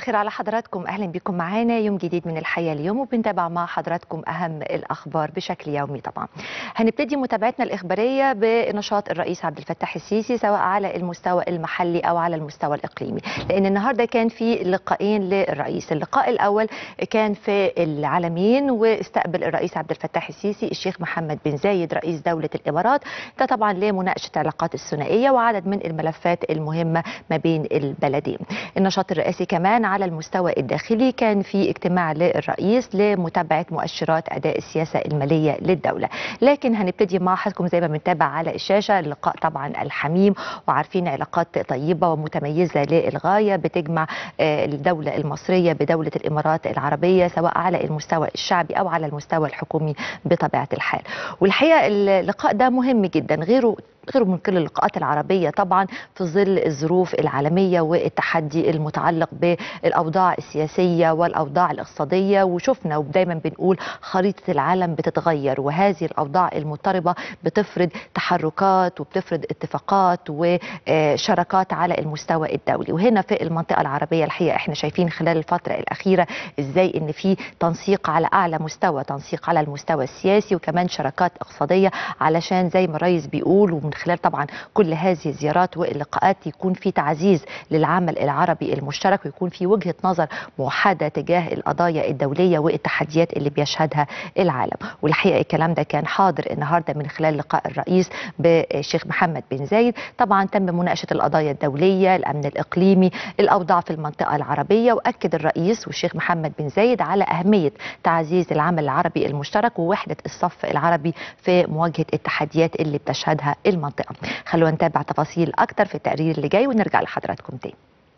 الخير على حضراتكم اهلا بكم معانا يوم جديد من الحياه اليوم وبنتابع مع حضراتكم اهم الاخبار بشكل يومي طبعا. هنبتدي متابعتنا الاخباريه بنشاط الرئيس عبد الفتاح السيسي سواء على المستوى المحلي او على المستوى الاقليمي، لان النهارده كان في لقاءين للرئيس، اللقاء الاول كان في العالمين واستقبل الرئيس عبد الفتاح السيسي الشيخ محمد بن زايد رئيس دوله الامارات، ده طبعا لمناقشه العلاقات الثنائيه وعدد من الملفات المهمه ما بين البلدين. النشاط الرئاسي كمان على المستوى الداخلي كان في اجتماع للرئيس لمتابعه مؤشرات اداء السياسه الماليه للدوله لكن هنبتدي مع حضراتكم زي ما بنتابع على الشاشه اللقاء طبعا الحميم وعارفين علاقات طيبه ومتميزه للغايه بتجمع الدوله المصريه بدوله الامارات العربيه سواء على المستوى الشعبي او على المستوى الحكومي بطبيعه الحال والحقيقه اللقاء ده مهم جدا غيره غيره من كل اللقاءات العربية طبعا في ظل الظروف العالمية والتحدي المتعلق بالأوضاع السياسية والأوضاع الاقتصادية وشفنا ودايما بنقول خريطة العالم بتتغير وهذه الأوضاع المضطربة بتفرض تحركات وبتفرض اتفاقات وشراكات على المستوى الدولي وهنا في المنطقة العربية الحقيقة احنا شايفين خلال الفترة الأخيرة ازاي ان في تنسيق على أعلى مستوى تنسيق على المستوى السياسي وكمان شراكات اقتصادية علشان زي ما الرئيس بيقول ومن خلال طبعا كل هذه الزيارات واللقاءات يكون في تعزيز للعمل العربي المشترك ويكون في وجهه نظر موحده تجاه القضايا الدوليه والتحديات اللي بيشهدها العالم والحقيقه الكلام ده كان حاضر النهارده من خلال لقاء الرئيس بالشيخ محمد بن زايد طبعا تم مناقشه القضايا الدوليه الامن الاقليمي الاوضاع في المنطقه العربيه واكد الرئيس والشيخ محمد بن زايد على اهميه تعزيز العمل العربي المشترك ووحده الصف العربي في مواجهه التحديات اللي بتشهدها المنطقة المنطقة خلونا نتابع تفاصيل أكتر في التقرير اللي جاي ونرجع لحضراتكم تاني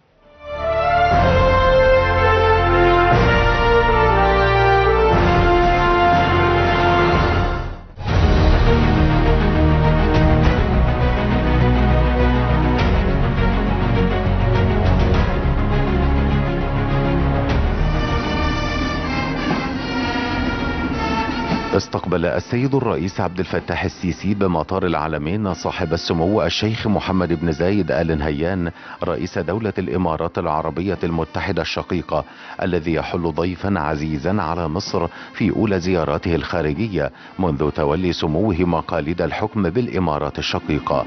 استقبل السيد الرئيس عبد الفتاح السيسي بمطار العالمين صاحب السمو الشيخ محمد بن زايد آل نهيان رئيس دولة الإمارات العربية المتحدة الشقيقة الذي يحل ضيفا عزيزا على مصر في أولى زياراته الخارجية منذ تولي سموه مقاليد الحكم بالإمارات الشقيقة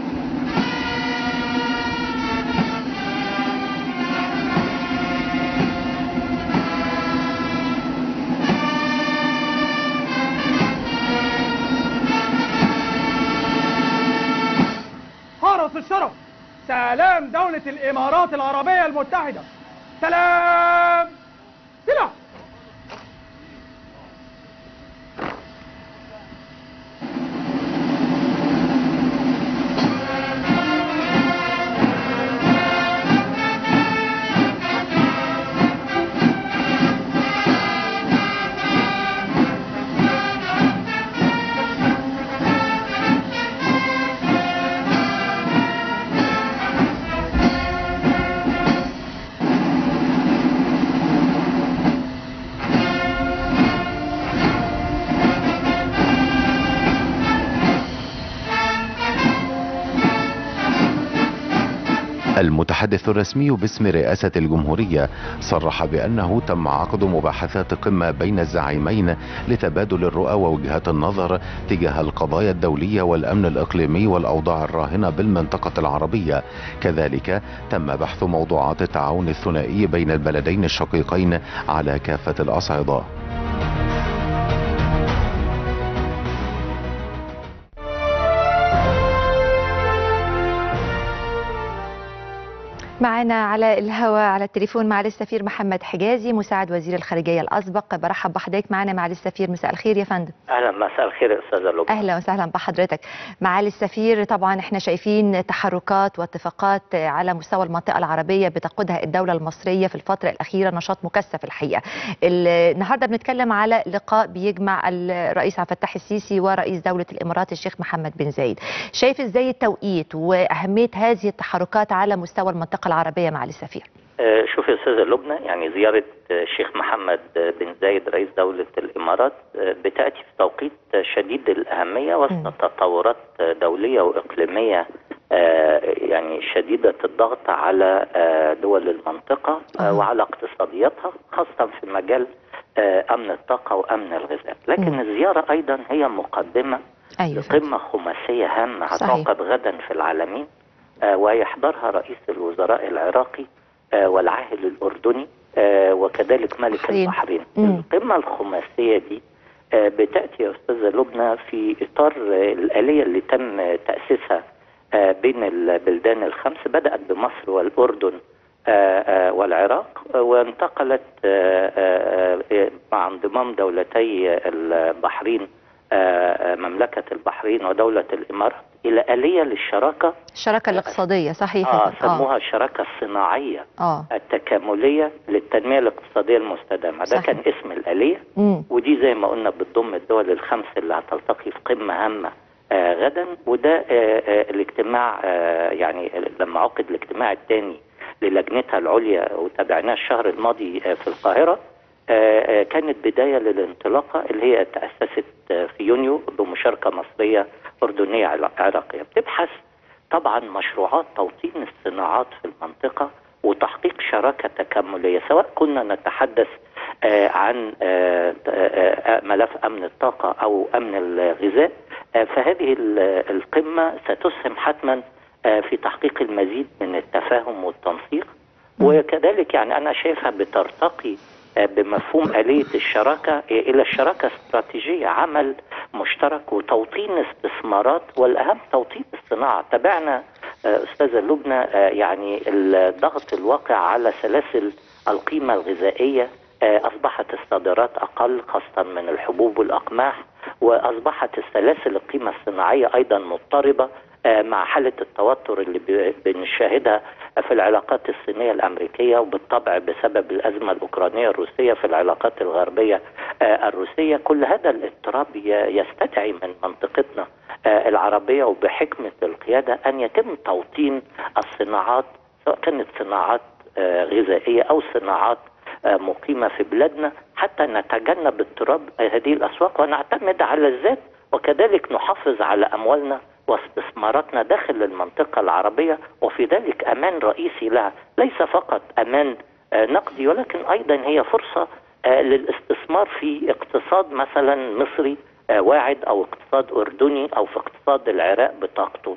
حرس الشرف سلام دولة الإمارات العربية المتحدة سلام سلام المتحدث الرسمي باسم رئاسة الجمهورية صرح بأنه تم عقد مباحثات قمة بين الزعيمين لتبادل الرؤى ووجهات النظر تجاه القضايا الدولية والأمن الإقليمي والأوضاع الراهنة بالمنطقة العربية كذلك تم بحث موضوعات التعاون الثنائي بين البلدين الشقيقين على كافة الأصعدة معنا على الهواء على التليفون مع السفير محمد حجازي مساعد وزير الخارجيه الاسبق برحب بحضرتك معنا مع السفير مساء الخير يا فندم اهلا مساء الخير استاذه لبنى اهلا وسهلا بحضرتك معالي السفير طبعا احنا شايفين تحركات واتفاقات على مستوى المنطقه العربيه بتقودها الدوله المصريه في الفتره الاخيره نشاط مكثف الحقيقه النهارده بنتكلم على لقاء بيجمع الرئيس عبد الفتاح السيسي ورئيس دوله الامارات الشيخ محمد بن زايد شايف ازاي التوقيت واهميه هذه التحركات على مستوى المنطقه العربيه مع السفير شوف يا استاذه لبنى يعني زياره الشيخ محمد بن زايد رئيس دوله الامارات بتاتي في توقيت شديد الاهميه وسط تطورات دوليه واقليميه آه، يعني شديدة الضغط على آه، دول المنطقة آه، أها. وعلى اقتصادياتها خاصة في مجال آه، أمن الطاقة وأمن الغذاء لكن مم. الزيارة أيضا هي مقدمة ايوه فندم. لقمة خماسية هامة صحيح. هتعقد غدا في العالمين آه، ويحضرها رئيس الوزراء العراقي آه، والعاهل الأردني آه، وكذلك ملك بحرين. البحرين مم. القمة الخماسية دي آه، بتأتي يا أستاذة لبنى في إطار آه، الآلية اللي تم آه، تأسيسها آه، بين البلدان الخمس بدأت بمصر والأردن آه، آه، والعراق آه، وانتقلت آه، آه، آه، مع انضمام دولتي البحرين آه، آه، مملكة البحرين ودولة الإمارات إلى آلية للشراكة الشراكه الاقتصاديه صحيح يا آه فندم. اه سموها الشراكة الصناعية اه التكاملية للتنمية الاقتصادية المستدامة ده صحيح. كان اسم الآلية امم ودي زي ما قلنا بتضم الدول الخمس اللي هتلتقي في قمة هامة آه غدا وده آه آه الاجتماع آه يعني لما عقد الاجتماع الثاني للجنتها العليا وتابعناه الشهر الماضي آه في القاهرة آه آه كانت بداية للانطلاقة اللي هي تأسست آه في يونيو بمشاركة مصرية أردنية علا- عراقية بتبحث طبعا مشروعات توطين الصناعات في المنطقة وتحقيق شراكة تكاملية سواء كنا نتحدث آه، عن آه، آه، آه، ملف أمن الطاقة أو أمن الغذاء آه، فهذه ال- القمة ستسهم حتما آه، في تحقيق المزيد من التفاهم والتنسيق وكذلك يعني أنا شايفها بترتقي آه، بمفهوم آلية الشراكة آه، إلى الشراكة استراتيجية عمل مشترك وتوطين استثمارات والأهم توطين الصناعة تابعنا آه، أستاذة لبنى آه، يعني الضغط الواقع على سلاسل القيمة الغذائية آه، أصبحت الصادرات أقل خاصة من الحبوب والأقماح وأصبحت السلاسل القيمة الصناعية أيضا مضطربة آه، مع حالة التوتر اللي ب- بنشاهدها في العلاقات الصينية الأمريكية وبالطبع بسبب الأزمة الأوكرانية الروسية في العلاقات الغربية آه، الروسية كل هذا الاضطراب ي- يستدعي من منطقتنا آه، العربية وبحكمة القيادة أن يتم توطين الصناعات سواء كانت صناعات آه، غذائية أو صناعات آه، مقيمة في بلادنا حتى نتجنب اضطراب هذه الأسواق ونعتمد على الذات وكذلك نحافظ على أموالنا واستثماراتنا داخل المنطقة العربية وفي ذلك أمان رئيسي لها ليس فقط أمان آه، نقدي ولكن أيضا هي فرصة آه، للاستثمار في اقتصاد مثلا مصري آه، واعد أو اقتصاد أردني أو في اقتصاد العراق بطاقته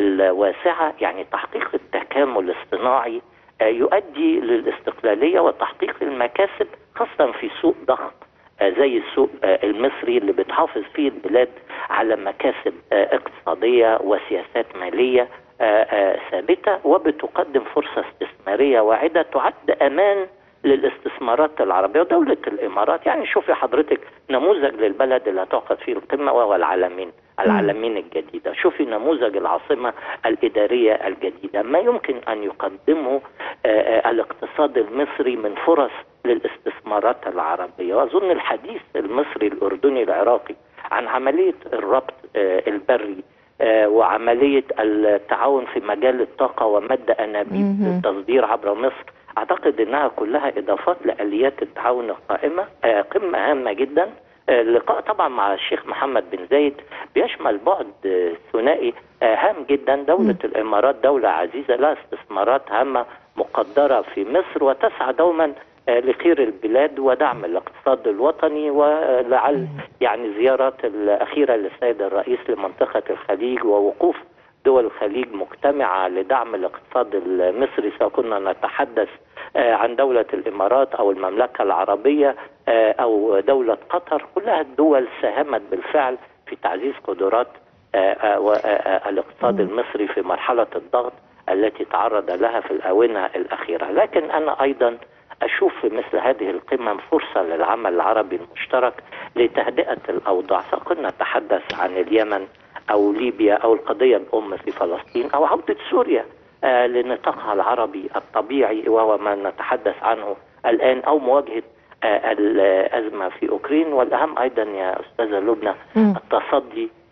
الواسعة يعني تحقيق التكامل الصناعي آه، يؤدي للاستقلالية وتحقيق المكاسب خاصة في سوق ضخم آه، زي السوق آه، المصري اللي بتحافظ فيه البلاد على مكاسب آه، اقتصادية وسياسات مالية آه، آه، ثابتة وبتقدم فرصة استثمارية واعدة تعد أمان للاستثمارات العربية ودولة الإمارات يعني شوفي حضرتك نموذج للبلد اللي هتعقد فيه القمة وهو العالمين العالمين الجديدة شوفي نموذج العاصمة الإدارية الجديدة ما يمكن أن يقدمه آه، آه، الاقتصاد المصري من فرص للاستثمارات العربية وأظن الحديث المصري الأردني العراقي عن عملية الربط آه، البري آه، وعملية التعاون في مجال الطاقة ومد أنابيب مهم. للتصدير عبر مصر أعتقد أنها كلها إضافات لآليات التعاون القائمة آه، قمة هامة جدا آه، اللقاء طبعا مع الشيخ محمد بن زايد بيشمل بعد آه، ثنائي آه، هام جدا دولة الإمارات دولة عزيزة لها استثمارات هامة مقدرة في مصر وتسعى دوما آه، لخير البلاد ودعم الاقتصاد الوطني ولعل يعني زيارات الأخيرة للسيد الرئيس لمنطقة الخليج ووقوف دول الخليج مجتمعة لدعم الاقتصاد المصري سواء كنا نتحدث آه، عن دولة الإمارات أو المملكة العربية آه، أو دولة قطر كلها الدول ساهمت بالفعل في تعزيز قدرات آه، آه، و- آه، آه، الاقتصاد المصري في مرحلة الضغط التي تعرض لها في الآونة الأخيرة لكن أنا أيضا أشوف في مثل هذه القمم فرصة للعمل العربي المشترك لتهدئة الأوضاع سواء كنا نتحدث عن اليمن أو ليبيا أو القضية الأم في فلسطين أو عودة سوريا آه، لنطاقها العربي الطبيعي وهو ما نتحدث عنه الآن أو مواجهة آه، الأزمة في أوكرين والأهم أيضا يا أستاذة لبنى مم. التصدي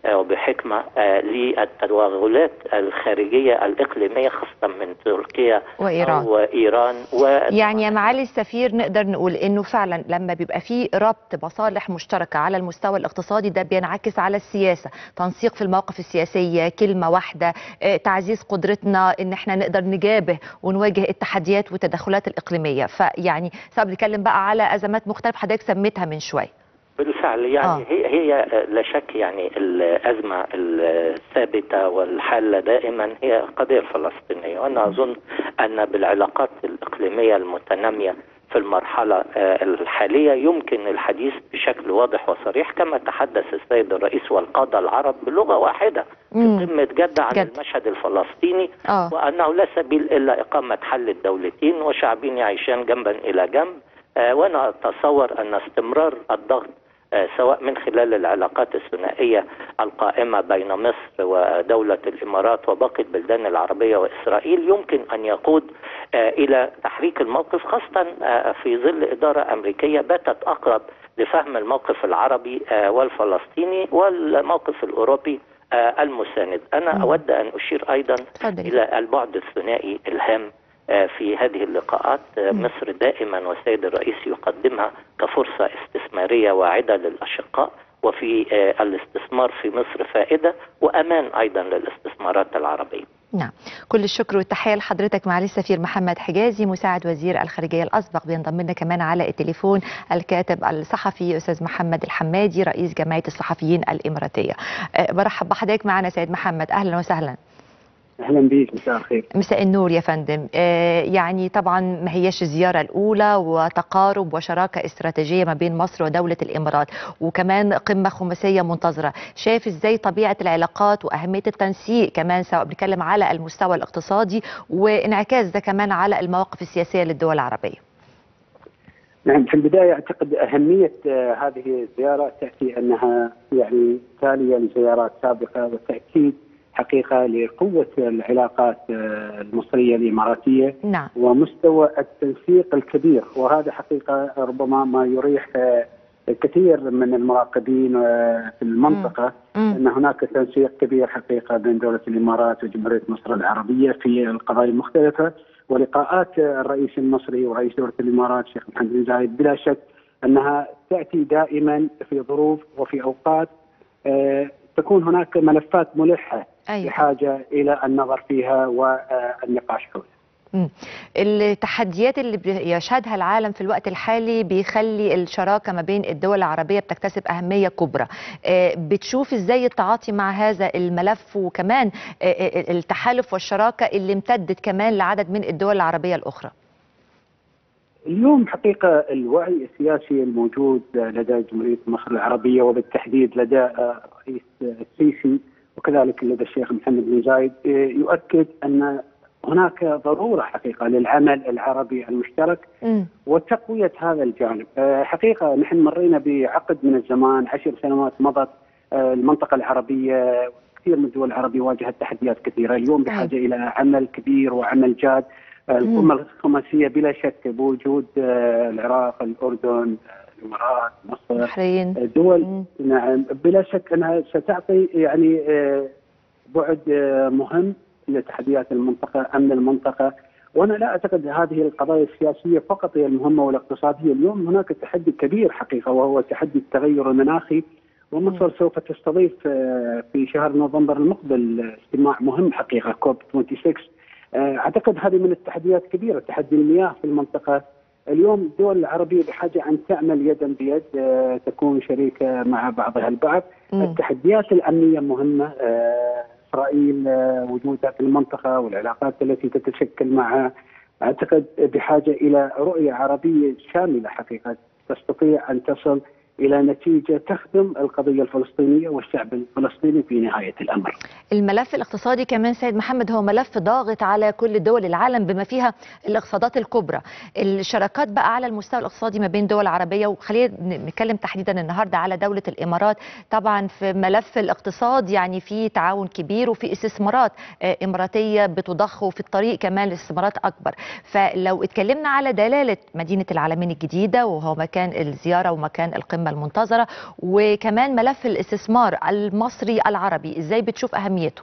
آه، وبحكمه آه، للتوغلات الخارجيه الاقليميه خاصه من تركيا وإيران. وايران و يعني يا معالي السفير نقدر نقول انه فعلا لما بيبقى في ربط مصالح مشتركه على المستوى الاقتصادي ده بينعكس على السياسه، تنسيق في المواقف السياسيه، كلمه واحده، آه، تعزيز قدرتنا ان احنا نقدر نجابه ونواجه التحديات والتدخلات الاقليميه، فيعني سواء بنتكلم بقى على ازمات مختلفه حضرتك سميتها من شويه. بالفعل يعني آه. هي هي لا شك يعني الازمه الثابته والحاله دائما هي القضيه الفلسطينيه وانا اظن ان بالعلاقات الاقليميه المتناميه في المرحله آه، الحاليه يمكن الحديث بشكل واضح وصريح كما تحدث السيد الرئيس والقاده العرب بلغه واحده في مم. قمه جده عن جدة. المشهد الفلسطيني اه وأنه لا سبيل إلا إقامة حل الدولتين وشعبين يعيشان جنبا إلى جنب آه، وأنا أتصور أن استمرار الضغط آه، سواء من خلال العلاقات الثنائية القائمة بين مصر ودولة الإمارات وباقي البلدان العربية وإسرائيل يمكن أن يقود آه، إلى تحريك الموقف خاصة آه، في ظل إدارة أمريكية باتت أقرب لفهم الموقف العربي آه، والفلسطيني والموقف الأوروبي آه، المساند أنا مم. أود أن أشير أيضا اتفضلي إلى البعد الثنائي الهام آه، في هذه اللقاءات آه، مم. مصر دائما والسيد الرئيس يقدمها كفرصة استثمارية واعدة للأشقاء وفي آه، الاستثمار في مصر فائدة وأمان أيضا للاستثمارات العربية نعم كل الشكر والتحية لحضرتك معالي السفير محمد حجازي مساعد وزير الخارجية الأسبق بينضم لنا كمان على التليفون الكاتب الصحفي أستاذ محمد الحمادي رئيس جمعية الصحفيين الإماراتية أه، برحب بحضرتك معنا سيد محمد أهلا وسهلا اهلا بيك مساء الخير مساء النور يا فندم آه، يعني طبعا ما هياش الزيارة الأولى وتقارب وشراكة استراتيجية ما بين مصر ودولة الإمارات وكمان قمة خماسية منتظرة شايف إزاي طبيعة العلاقات وأهمية التنسيق كمان سواء بنتكلم على المستوى الاقتصادي وانعكاس ده كمان على المواقف السياسية للدول العربية نعم في البدايه اعتقد اهميه آه، هذه الزياره تاتي انها يعني تاليه لزيارات سابقه وتاكيد حقيقه لقوه العلاقات آه، المصريه الاماراتيه نعم ومستوى التنسيق الكبير وهذا حقيقه ربما ما يريح آه، الكثير من المراقبين آه، في المنطقه مم. ان هناك تنسيق كبير حقيقه بين دوله الامارات وجمهوريه مصر العربيه في القضايا المختلفه ولقاءات الرئيس المصري ورئيس دوله الامارات الشيخ محمد بن زايد بلا شك انها تاتي دائما في ظروف وفي اوقات آه، تكون هناك ملفات ملحه أيوة. بحاجه الى النظر فيها والنقاش حولها. مم. التحديات اللي بيشهدها العالم في الوقت الحالي بيخلي الشراكة ما بين الدول العربية بتكتسب أهمية كبرى آه، بتشوف إزاي التعاطي مع هذا الملف وكمان آه، آه، التحالف والشراكة اللي امتدت كمان لعدد من الدول العربية الأخرى اليوم حقيقة الوعي السياسي الموجود لدى جمهورية مصر العربية وبالتحديد لدى الرئيس السيسي وكذلك لدى الشيخ محمد بن زايد يؤكد أن هناك ضرورة حقيقة للعمل العربي المشترك مم. وتقوية هذا الجانب حقيقة نحن مرينا بعقد من الزمان عشر سنوات مضت المنطقة العربية كثير من الدول العربية واجهت تحديات كثيرة اليوم بحاجة إلى عمل كبير وعمل جاد القمة الخماسية بلا شك بوجود آه، العراق الأردن آه، الإمارات مصر بحرين دول مم. نعم بلا شك أنها ستعطي يعني آه، بعد آه، مهم لتحديات المنطقة أمن المنطقة وأنا لا أعتقد هذه القضايا السياسية فقط هي المهمة والاقتصادية اليوم هناك تحدي كبير حقيقة وهو تحدي التغير المناخي ومصر سوف تستضيف آه، في شهر نوفمبر المقبل اجتماع مهم حقيقة كوب 26 آه، اعتقد هذه من التحديات كبيره تحدي المياه في المنطقه اليوم الدول العربيه بحاجه ان تعمل يدا بيد آه، تكون شريكه مع بعضها البعض مم. التحديات الامنيه مهمه آه، اسرائيل آه، وجودها في المنطقه والعلاقات التي تتشكل معها اعتقد بحاجه الى رؤيه عربيه شامله حقيقه تستطيع ان تصل الى نتيجه تخدم القضيه الفلسطينيه والشعب الفلسطيني في نهايه الامر. الملف الاقتصادي كمان سيد محمد هو ملف ضاغط على كل دول العالم بما فيها الاقتصادات الكبرى الشراكات بقى على المستوى الاقتصادي ما بين دول عربية وخلينا نتكلم تحديدا النهاردة على دولة الإمارات طبعا في ملف الاقتصاد يعني في تعاون كبير وفي استثمارات آه، إماراتية بتضخ وفي الطريق كمان لاستثمارات أكبر فلو اتكلمنا على دلالة مدينة العالمين الجديدة وهو مكان الزيارة ومكان القمة القمه المنتظره وكمان ملف الاستثمار المصري العربي ازاي بتشوف اهميته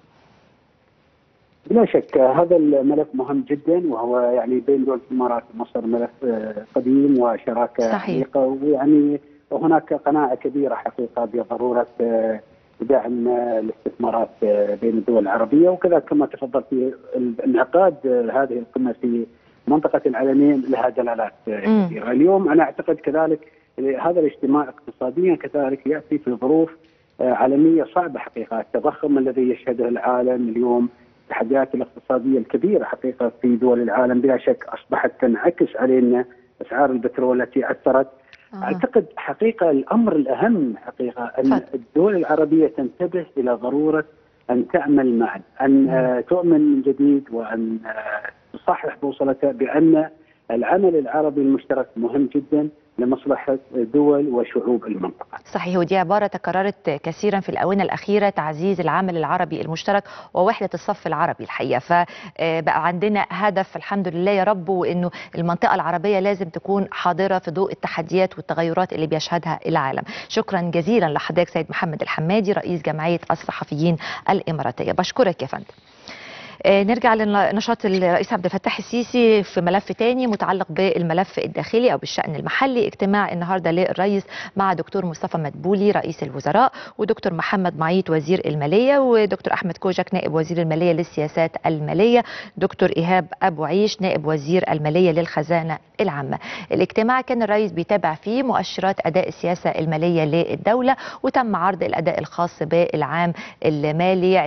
بلا شك هذا الملف مهم جدا وهو يعني بين دول الامارات ومصر ملف آه، قديم وشراكه صحيح. عميقه ويعني هناك قناعه كبيره حقيقه بضروره آه، دعم آه، الاستثمارات آه، بين الدول العربيه وكذا كما تفضلت انعقاد آه، هذه القمه في منطقه العالمين لها دلالات آه، مم. كثيره، اليوم انا اعتقد كذلك هذا الاجتماع اقتصاديا كذلك ياتي في ظروف آه، عالميه صعبه حقيقه، التضخم الذي يشهده العالم اليوم التحديات الاقتصاديه الكبيره حقيقه في دول العالم بلا شك اصبحت تنعكس علينا اسعار البترول التي اثرت آه. اعتقد حقيقه الامر الاهم حقيقه ان تفضل. الدول العربيه تنتبه الى ضروره ان تعمل معا، ان آه، تؤمن من جديد وان آه، تصحح بوصلتها بان العمل العربي المشترك مهم جدا لمصلحه دول وشعوب المنطقه. صحيح ودي عبارة تكررت كثيرا في الآونة الأخيرة تعزيز العمل العربي المشترك ووحدة الصف العربي الحقيقة فبقى عندنا هدف الحمد لله يا رب وإنه المنطقة العربية لازم تكون حاضرة في ضوء التحديات والتغيرات اللي بيشهدها العالم شكرا جزيلا لحضرتك سيد محمد الحمادي رئيس جمعية الصحفيين الإماراتية بشكرك يا فندم آه، نرجع لنشاط الرئيس عبد الفتاح السيسي في ملف تاني متعلق بالملف الداخلي او بالشان المحلي اجتماع النهارده للرئيس مع دكتور مصطفى مدبولي رئيس الوزراء ودكتور محمد معيط وزير الماليه ودكتور احمد كوجك نائب وزير الماليه للسياسات الماليه دكتور ايهاب ابو عيش نائب وزير الماليه للخزانه العامه الاجتماع كان الرئيس بيتابع فيه مؤشرات اداء السياسه الماليه للدوله وتم عرض الاداء الخاص بالعام المالي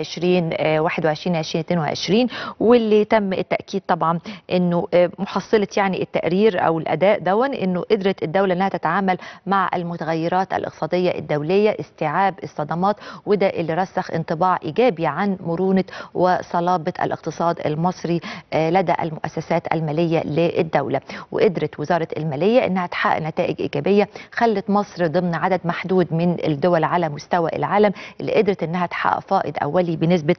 2021 2022 واللي تم التاكيد طبعا انه آه، محصله يعني التقرير او الاداء دون انه قدرت الدوله انها تتعامل مع المتغيرات الاقتصاديه الدوليه استيعاب الصدمات وده اللي رسخ انطباع ايجابي عن مرونه وصلابه الاقتصاد المصري آه، لدى المؤسسات الماليه للدوله وقدرت وزاره الماليه انها تحقق نتائج ايجابيه خلت مصر ضمن عدد محدود من الدول على مستوى العالم اللي قدرت انها تحقق فائض اولي بنسبه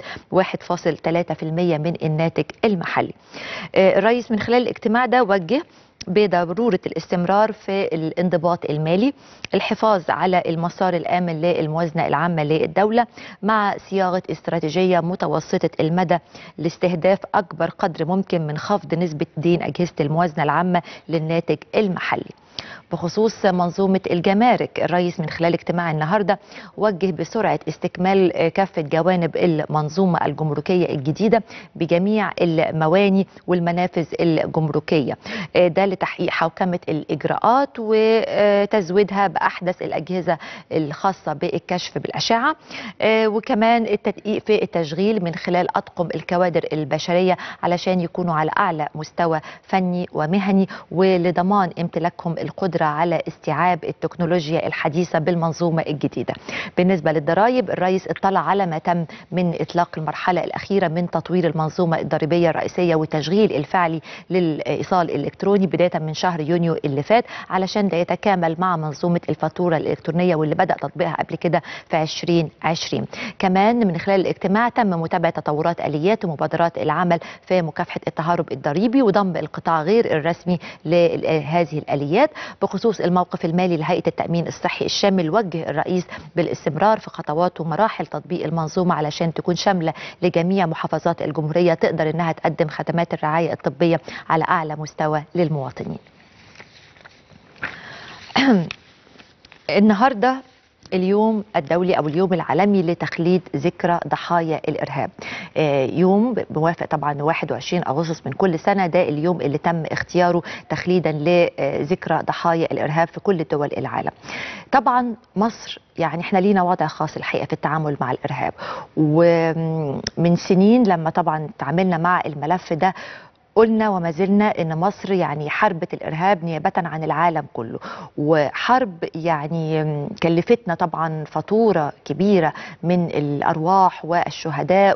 1.3% من الناتج المحلي. آه، الرئيس من خلال الاجتماع ده وجه بضرورة الاستمرار في الانضباط المالي الحفاظ على المسار الآمن للموازنة العامة للدولة مع صياغة استراتيجية متوسطة المدى لاستهداف أكبر قدر ممكن من خفض نسبة دين أجهزة الموازنة العامة للناتج المحلي بخصوص منظومة الجمارك الرئيس من خلال اجتماع النهاردة وجه بسرعة استكمال آه، كافة جوانب المنظومة الجمركية الجديدة بجميع المواني والمنافذ الجمركية آه، ده لتحقيق حوكمة الإجراءات وتزويدها بأحدث الأجهزة الخاصة بالكشف بالأشعة آه، وكمان التدقيق في التشغيل من خلال أطقم الكوادر البشرية علشان يكونوا على أعلى مستوى فني ومهني ولضمان امتلاكهم القدرة على استيعاب التكنولوجيا الحديثة بالمنظومة الجديدة بالنسبة للضرائب الرئيس اطلع على ما تم من إطلاق المرحلة الأخيرة من تطوير المنظومة الضريبية الرئيسية والتشغيل الفعلي للإيصال الإلكتروني بداية من شهر يونيو اللي فات علشان ده يتكامل مع منظومة الفاتورة الإلكترونية واللي بدأ تطبيقها قبل كده في 2020 كمان من خلال الاجتماع تم متابعة تطورات آليات ومبادرات العمل في مكافحة التهرب الضريبي وضم القطاع غير الرسمي لهذه الآليات بخصوص الموقف المالي لهيئة التأمين الصحي الشامل وجه الرئيس بالاستمرار في خطوات ومراحل تطبيق المنظومة علشان تكون شاملة لجميع محافظات الجمهورية تقدر إنها تقدم خدمات الرعاية الطبية على أعلى مستوى للمواطنين النهارده اليوم الدولي او اليوم العالمي لتخليد ذكرى ضحايا الارهاب آه، يوم بوافق طبعا 21 اغسطس من كل سنه ده اليوم اللي تم اختياره تخليدا لذكرى ضحايا الارهاب في كل دول العالم طبعا مصر يعني احنا لينا وضع خاص الحقيقه في التعامل مع الارهاب ومن سنين لما طبعا تعاملنا مع الملف ده قلنا وما زلنا ان مصر يعني حاربت الارهاب نيابه عن العالم كله وحرب يعني كلفتنا طبعا فاتوره كبيره من الارواح والشهداء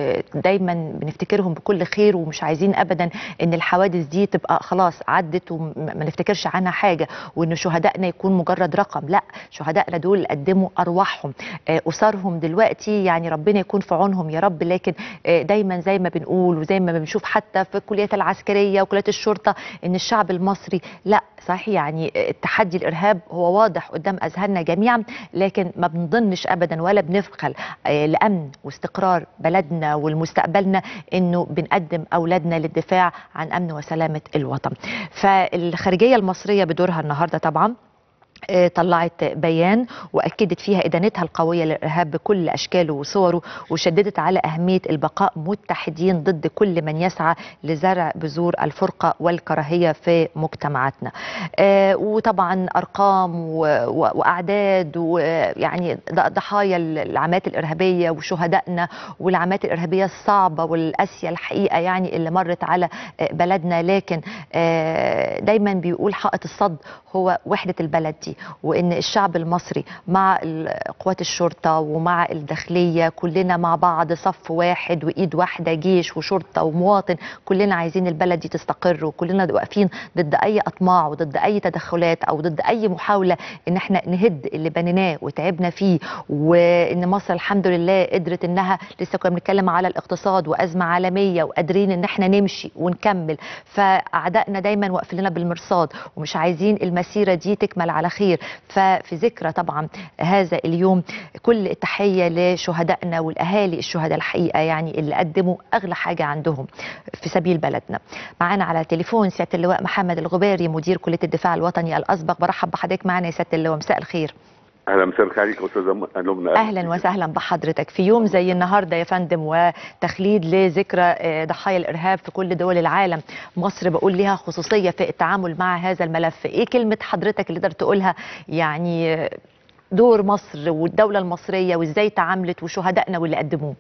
ودايما بنفتكرهم بكل خير ومش عايزين ابدا ان الحوادث دي تبقى خلاص عدت وما نفتكرش عنها حاجه وان شهدائنا يكون مجرد رقم لا شهدائنا دول قدموا ارواحهم آه، اسرهم دلوقتي يعني ربنا يكون في عونهم يا رب لكن آه، دايما زي ما بنقول وزي ما بنشوف حتى في الكليات العسكريه وكليات الشرطه ان الشعب المصري لا صحيح يعني آه، تحدي الارهاب هو واضح قدام اذهاننا جميعا لكن ما بنظنش ابدا ولا بنفخل آه، لامن واستقرار بلدنا ولمستقبلنا انه بنقدم اولادنا للدفاع عن امن وسلامه الوطن فالخارجيه المصريه بدورها النهارده طبعا آه، طلعت بيان واكدت فيها ادانتها القويه للارهاب بكل اشكاله وصوره وشددت على اهميه البقاء متحدين ضد كل من يسعى لزرع بذور الفرقه والكراهيه في مجتمعاتنا. آه، وطبعا ارقام و- و- واعداد ويعني ض- ضحايا العمليات الارهابيه وشهدائنا والعمليات الارهابيه الصعبه والقاسيه الحقيقه يعني اللي مرت على آه، بلدنا لكن آه، دايما بيقول حائط الصد هو وحده البلد دي وان الشعب المصري مع ال- قوات الشرطه ومع الداخليه كلنا مع بعض صف واحد وايد واحده جيش وشرطه ومواطن كلنا عايزين البلد دي تستقر وكلنا واقفين ضد اي اطماع وضد اي تدخلات او ضد اي محاوله ان احنا نهد اللي بنيناه وتعبنا فيه وان مصر الحمد لله قدرت انها لسه كنا بنتكلم على الاقتصاد وازمه عالميه وقادرين ان احنا نمشي ونكمل فاعدائنا دايما واقفين لنا بالمرصاد ومش عايزين المسيره دي تكمل على خير ففي ذكرى طبعا هذا اليوم كل التحيه لشهدائنا والاهالي الشهداء الحقيقه يعني اللي قدموا اغلى حاجه عندهم في سبيل بلدنا معانا على التليفون سياده اللواء محمد الغباري مدير كليه الدفاع الوطني الاسبق برحب بحضرتك معنا يا سياده اللواء مساء الخير اهلا مساء الخير عليك استاذه لبنى اهلا وسهلا بحضرتك في يوم زي النهارده يا فندم وتخليد لذكرى آه، ضحايا الارهاب في كل دول العالم مصر بقول لها خصوصيه في التعامل مع هذا الملف ايه كلمه حضرتك اللي تقدر تقولها يعني آه، دور مصر والدوله المصريه وازاي تعاملت وشهدائنا واللي قدموه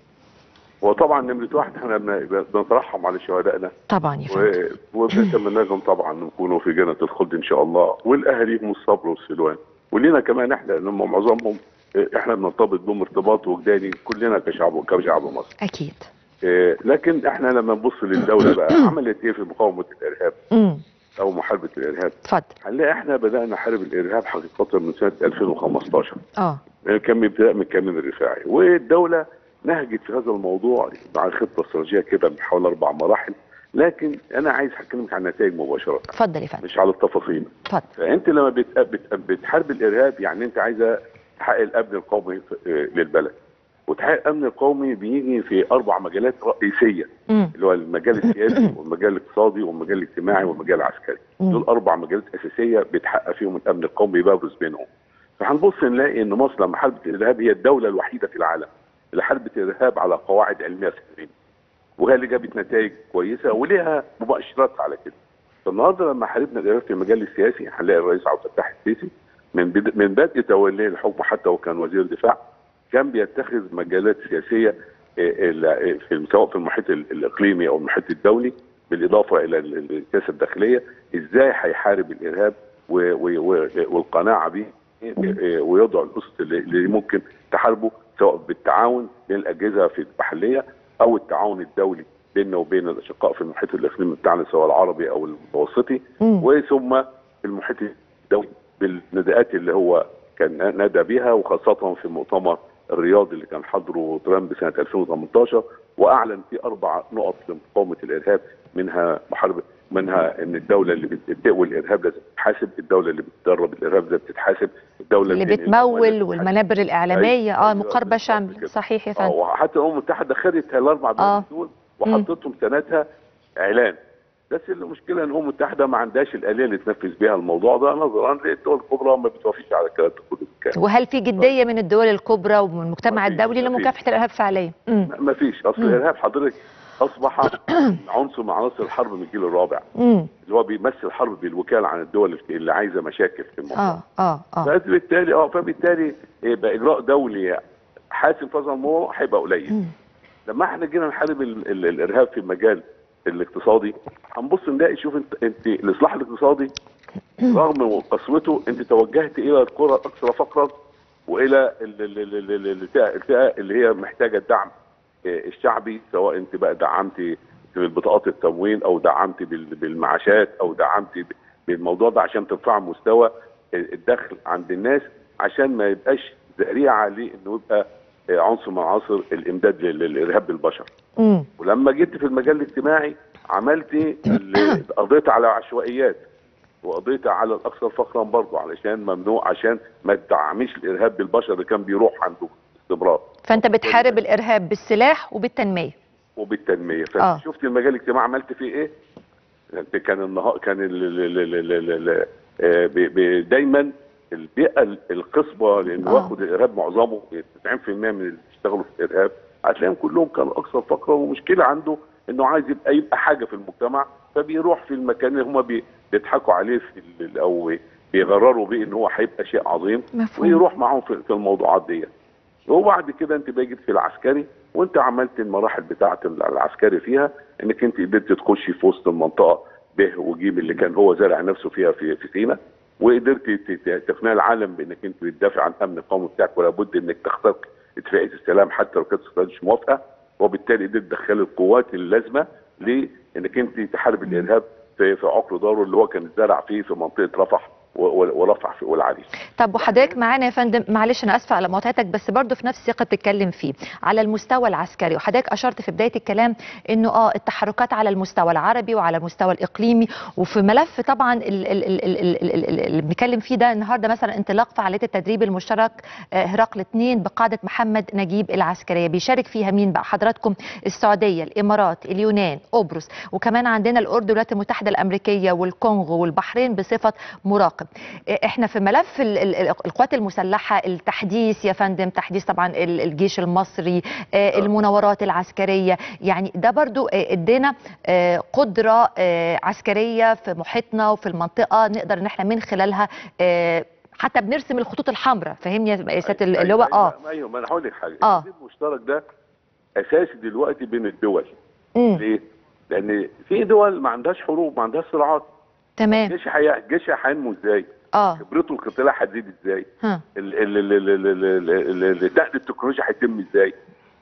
وطبعا نمره واحد احنا بن- بنترحم على شهدائنا طبعا يا فندم و- وبنتمنى لهم طبعا يكونوا في جنه الخلد ان شاء الله والاهاليهم الصبر والسلوان ولينا كمان احنا لان معظمهم اه، احنا بنرتبط بهم ارتباط وجداني كلنا كشعب كشعب مصر اكيد اه، لكن احنا لما نبص للدوله بقى عملت ايه في مقاومه الارهاب امم او محاربه الارهاب اتفضل هنلاقي احنا بدانا نحارب الارهاب حقيقه من سنه 2015 اه كان ابتداء من كمين الرفاعي والدولة نهجت في هذا الموضوع مع خطة استراتيجية كده من حوالي أربع مراحل لكن أنا عايز أكلمك عن النتائج مباشرة اتفضل يا فندم مش على التفاصيل اتفضل فأنت لما بت- بت- بتحارب الإرهاب يعني أنت عايزة تحقق الأمن القومي في- للبلد وتحقق الأمن القومي بيجي في أربع مجالات رئيسية امم اللي هو المجال السياسي والمجال الاقتصادي والمجال الاجتماعي والمجال العسكري مم. دول اربع مجالات اساسيه بيتحقق فيهم الامن القومي بيبرز بينهم فهنبص نلاقي ان مصر لما حاربت الارهاب هي الدوله الوحيده في العالم اللي حاربت الارهاب على قواعد علميه سليمه وهي اللي جابت نتائج كويسه وليها مباشرات على كده فالنهارده لما حاربنا الارهاب في المجال السياسي هنلاقي الرئيس عبد الفتاح السيسي من بد... من بدء توليه الحكم حتى وكان وزير دفاع كان بيتخذ مجالات سياسيه إيه، ال- في سواء في المحيط ال- الاقليمي او المحيط الدولي بالاضافه الى ال- ال- السياسه الداخليه ازاي هيحارب الارهاب و- و- و- والقناعه به إيه، ويضع الاسس اللي اللي ممكن تحاربه سواء بالتعاون بين الاجهزه في المحليه او التعاون الدولي بيننا وبين الاشقاء في المحيط الاقليمي بتاعنا سواء العربي او المتوسطي مم. وثم المحيط الدولي بالنداءات اللي هو كان نادى بها وخاصة في المؤتمر الرياضي اللي كان حضره ترامب سنة 2018 وأعلن فيه أربع نقط لمقاومة الإرهاب منها محاربة منها ان الدوله اللي بتقوي الارهاب لازم تتحاسب، الدوله اللي بتدرب الارهاب لازم تتحاسب، الدوله اللي بتنقل بتمول الأموال والمنابر الاعلاميه اه أيوة، مقاربه بالظبط شامله كده. صحيح يا اه فندم وحتى الامم المتحده خدت الاربع آه. بلاد دول وحطتهم سنتها اعلان بس المشكله ان الامم المتحده ما عندهاش الاليه اللي تنفذ بيها الموضوع ده نظرا للدول الكبرى ما بتوافقش على الكلام ده كله بالكامل وهل في جديه من الدول الكبرى ومن المجتمع مفيش- الدولي مفيش. لمكافحه الارهاب فعليا امم ما فيش اصل مم. الارهاب حضرتك اصبح عنصر من عناصر الحرب من الجيل الرابع امم اللي هو بيمثل الحرب بالوكاله عن الدول اللي عايزه مشاكل في الموضوع اه اه اه فبالتالي اه فبالتالي يبقى اجراء دولي حاسم في هذا الموضوع هيبقى قليل مم. لما احنا جينا نحارب ال- ال- الارهاب في المجال الاقتصادي هنبص نلاقي شوف انت انت الاصلاح الاقتصادي رغم قسوته انت توجهت الى القرى الاكثر فقرا والى ال- ال- ال- ال- ال- الفئه الفئة اللي هي محتاجه الدعم آه، الشعبي سواء انت بقى دعمت بالبطاقات التموين او دعمت بال- بالمعاشات او دعمت ب- بالموضوع ده عشان ترفع مستوى الدخل عند الناس عشان ما يبقاش ذريعه لانه يبقى آه، عنصر من عناصر الامداد لل- للارهاب بالبشر. امم ولما جيت في المجال الاجتماعي عملت ال- قضيت على عشوائيات وقضيت على الاكثر فقرا برضه علشان ممنوع عشان ما تدعميش الارهاب بالبشر اللي كان بيروح عنده استمرار فانت بتحارب الارهاب بالسلاح وبالتنميه وبالتنميه آه. فانت شفت المجال الاجتماعي عملت فيه ايه؟ انت كان النهار كان ال ال ال ال ال ال آه، ب- ب- دايما البيئه ال- القصبه لانه آه. واخد الارهاب معظمه 90% من اللي بيشتغلوا في الارهاب هتلاقيهم كلهم كانوا اكثر فقرا ومشكله عنده انه عايز يبقى يبقى حاجه في المجتمع فبيروح في المكان اللي هم بي- بيضحكوا عليه في ال- او بيغرروا بيه ان هو هيبقى شيء عظيم مفهوم ويروح معاهم في في الموضوعات دي وبعد كده انت باجي في العسكري وانت عملت المراحل بتاعه العسكري فيها انك انت قدرت تخشي في وسط المنطقه ب وجيم اللي كان هو زارع نفسه فيها في في سينا وقدرت ت- ت- تقنع العالم بانك انت بتدافع عن الامن القومي بتاعك ولا بد انك تخترق اتفاقيه السلام حتى لو كانت السودان مش موافقه وبالتالي قدرت تدخل القوات اللازمه لانك انت تحارب الارهاب في في عقر داره اللي هو كان زرع فيه في منطقه رفح و- و- ورفح في والعريش طب وحضرتك معانا يا فندم معلش انا اسفه على مقاطعتك بس برضه في نفس السياق بتتكلم فيه على المستوى العسكري وحضرتك اشرت في بدايه الكلام انه اه التحركات على المستوى العربي وعلى المستوى الاقليمي وفي ملف طبعا ال- ال- ال- ال- ال- ال- ال- اللي بنتكلم فيه ده النهارده مثلا انطلاق فعاليه التدريب المشترك آه، هرقل 2 بقاده محمد نجيب العسكريه بيشارك فيها مين بقى حضراتكم السعوديه الامارات اليونان قبرص وكمان عندنا الاردن والولايات المتحده الامريكيه والكونغو والبحرين بصفه مراقب آه، احنا في ملف ال- ال- ال- القوات المسلحه التحديث يا فندم تحديث طبعا ال- الجيش المصري آه، المناورات العسكريه يعني ده برضو آه، ادينا آه، قدره آه، عسكريه في محيطنا وفي المنطقه نقدر ان احنا من خلالها آه، حتى بنرسم الخطوط الحمراء فاهمني يا سياده ال- اللي هو أيوة اه ايوه ايوه ما انا هقول لك حاجه آه. التدريب المشترك ده اساسي دلوقتي بين الدول امم ليه؟ لان في دول ما عندهاش حروب ما عندهاش صراعات تمام جيش حي... جيش هينمو ازاي؟ اه خبرته القتاليه هتزيد ازاي؟ ها ال- ال- ال- ال- ال- ال- ال- ال- النقل التكنولوجي هيتم ازاي؟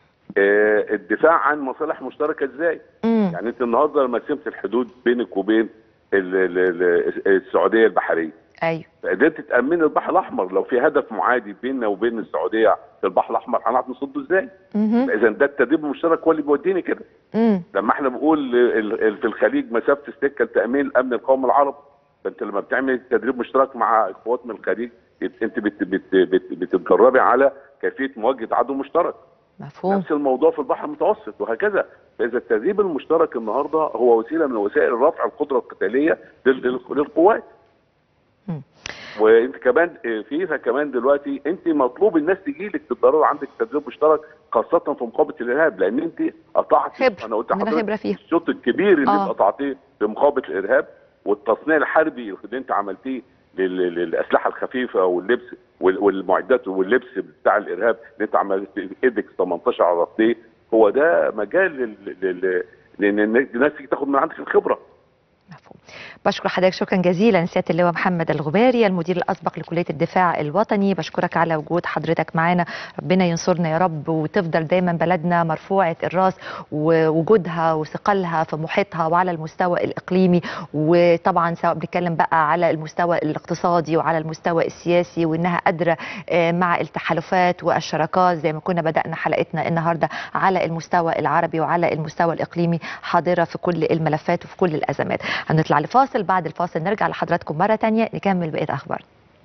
آه، الدفاع عن مصالح مشتركه ازاي؟ امم يعني انت النهارده لما قسمت الحدود بينك وبين ال- ال- ال- السعوديه البحريه ايوه فقدرت تامن البحر الاحمر لو في هدف معادي بيننا وبين السعوديه في البحر الاحمر هنعرف نصده ازاي؟ مهم. اذا ده التدريب المشترك هو اللي بيوديني كده امم لما احنا بنقول ال- ال- في الخليج مسافه السكه لتامين الامن القومي العربي فانت لما بتعمل تدريب مشترك مع قوات من الخليج يت- انت بت بت بت بتتدربي على كيفيه مواجهه عدو مشترك مفهوم نفس الموضوع في البحر المتوسط وهكذا فاذا التدريب المشترك النهارده هو وسيله من وسائل رفع القدره القتاليه لل- لل- للقوات مم. وانت كمان اه، فيها كمان دلوقتي انت مطلوب الناس تجي لك تتدرب عندك تدريب مشترك خاصه في مقابله الارهاب لان انت قطعت خبرة. انا قلت عندنا لحضرتك خبرة فيها. الشوط الكبير اللي آه. انت قطعتيه في مقابله الارهاب والتصنيع الحربي اللي انت عملتيه لل- للاسلحه الخفيفه واللبس وال- والمعدات واللبس بتاع الارهاب اللي انت عملت ايدك 18 على رصديه هو ده مجال لل- لل- لان الناس تيجي تاخد من عندك الخبره مفهوم بشكر حضرتك شكرا جزيلا سياده اللواء محمد الغباري المدير الاسبق لكليه الدفاع الوطني بشكرك على وجود حضرتك معانا ربنا ينصرنا يا رب وتفضل دايما بلدنا مرفوعه الراس ووجودها وثقلها في محيطها وعلى المستوى الاقليمي وطبعا سواء بنتكلم بقى على المستوى الاقتصادي وعلى المستوى السياسي وانها قادره آه، مع التحالفات والشراكات زي ما كنا بدانا حلقتنا النهارده على المستوى العربي وعلى المستوى الاقليمي حاضره في كل الملفات وفي كل الازمات هنطلع لفاصل بعد الفاصل نرجع لحضراتكم مره تانية نكمل بقيه اخبار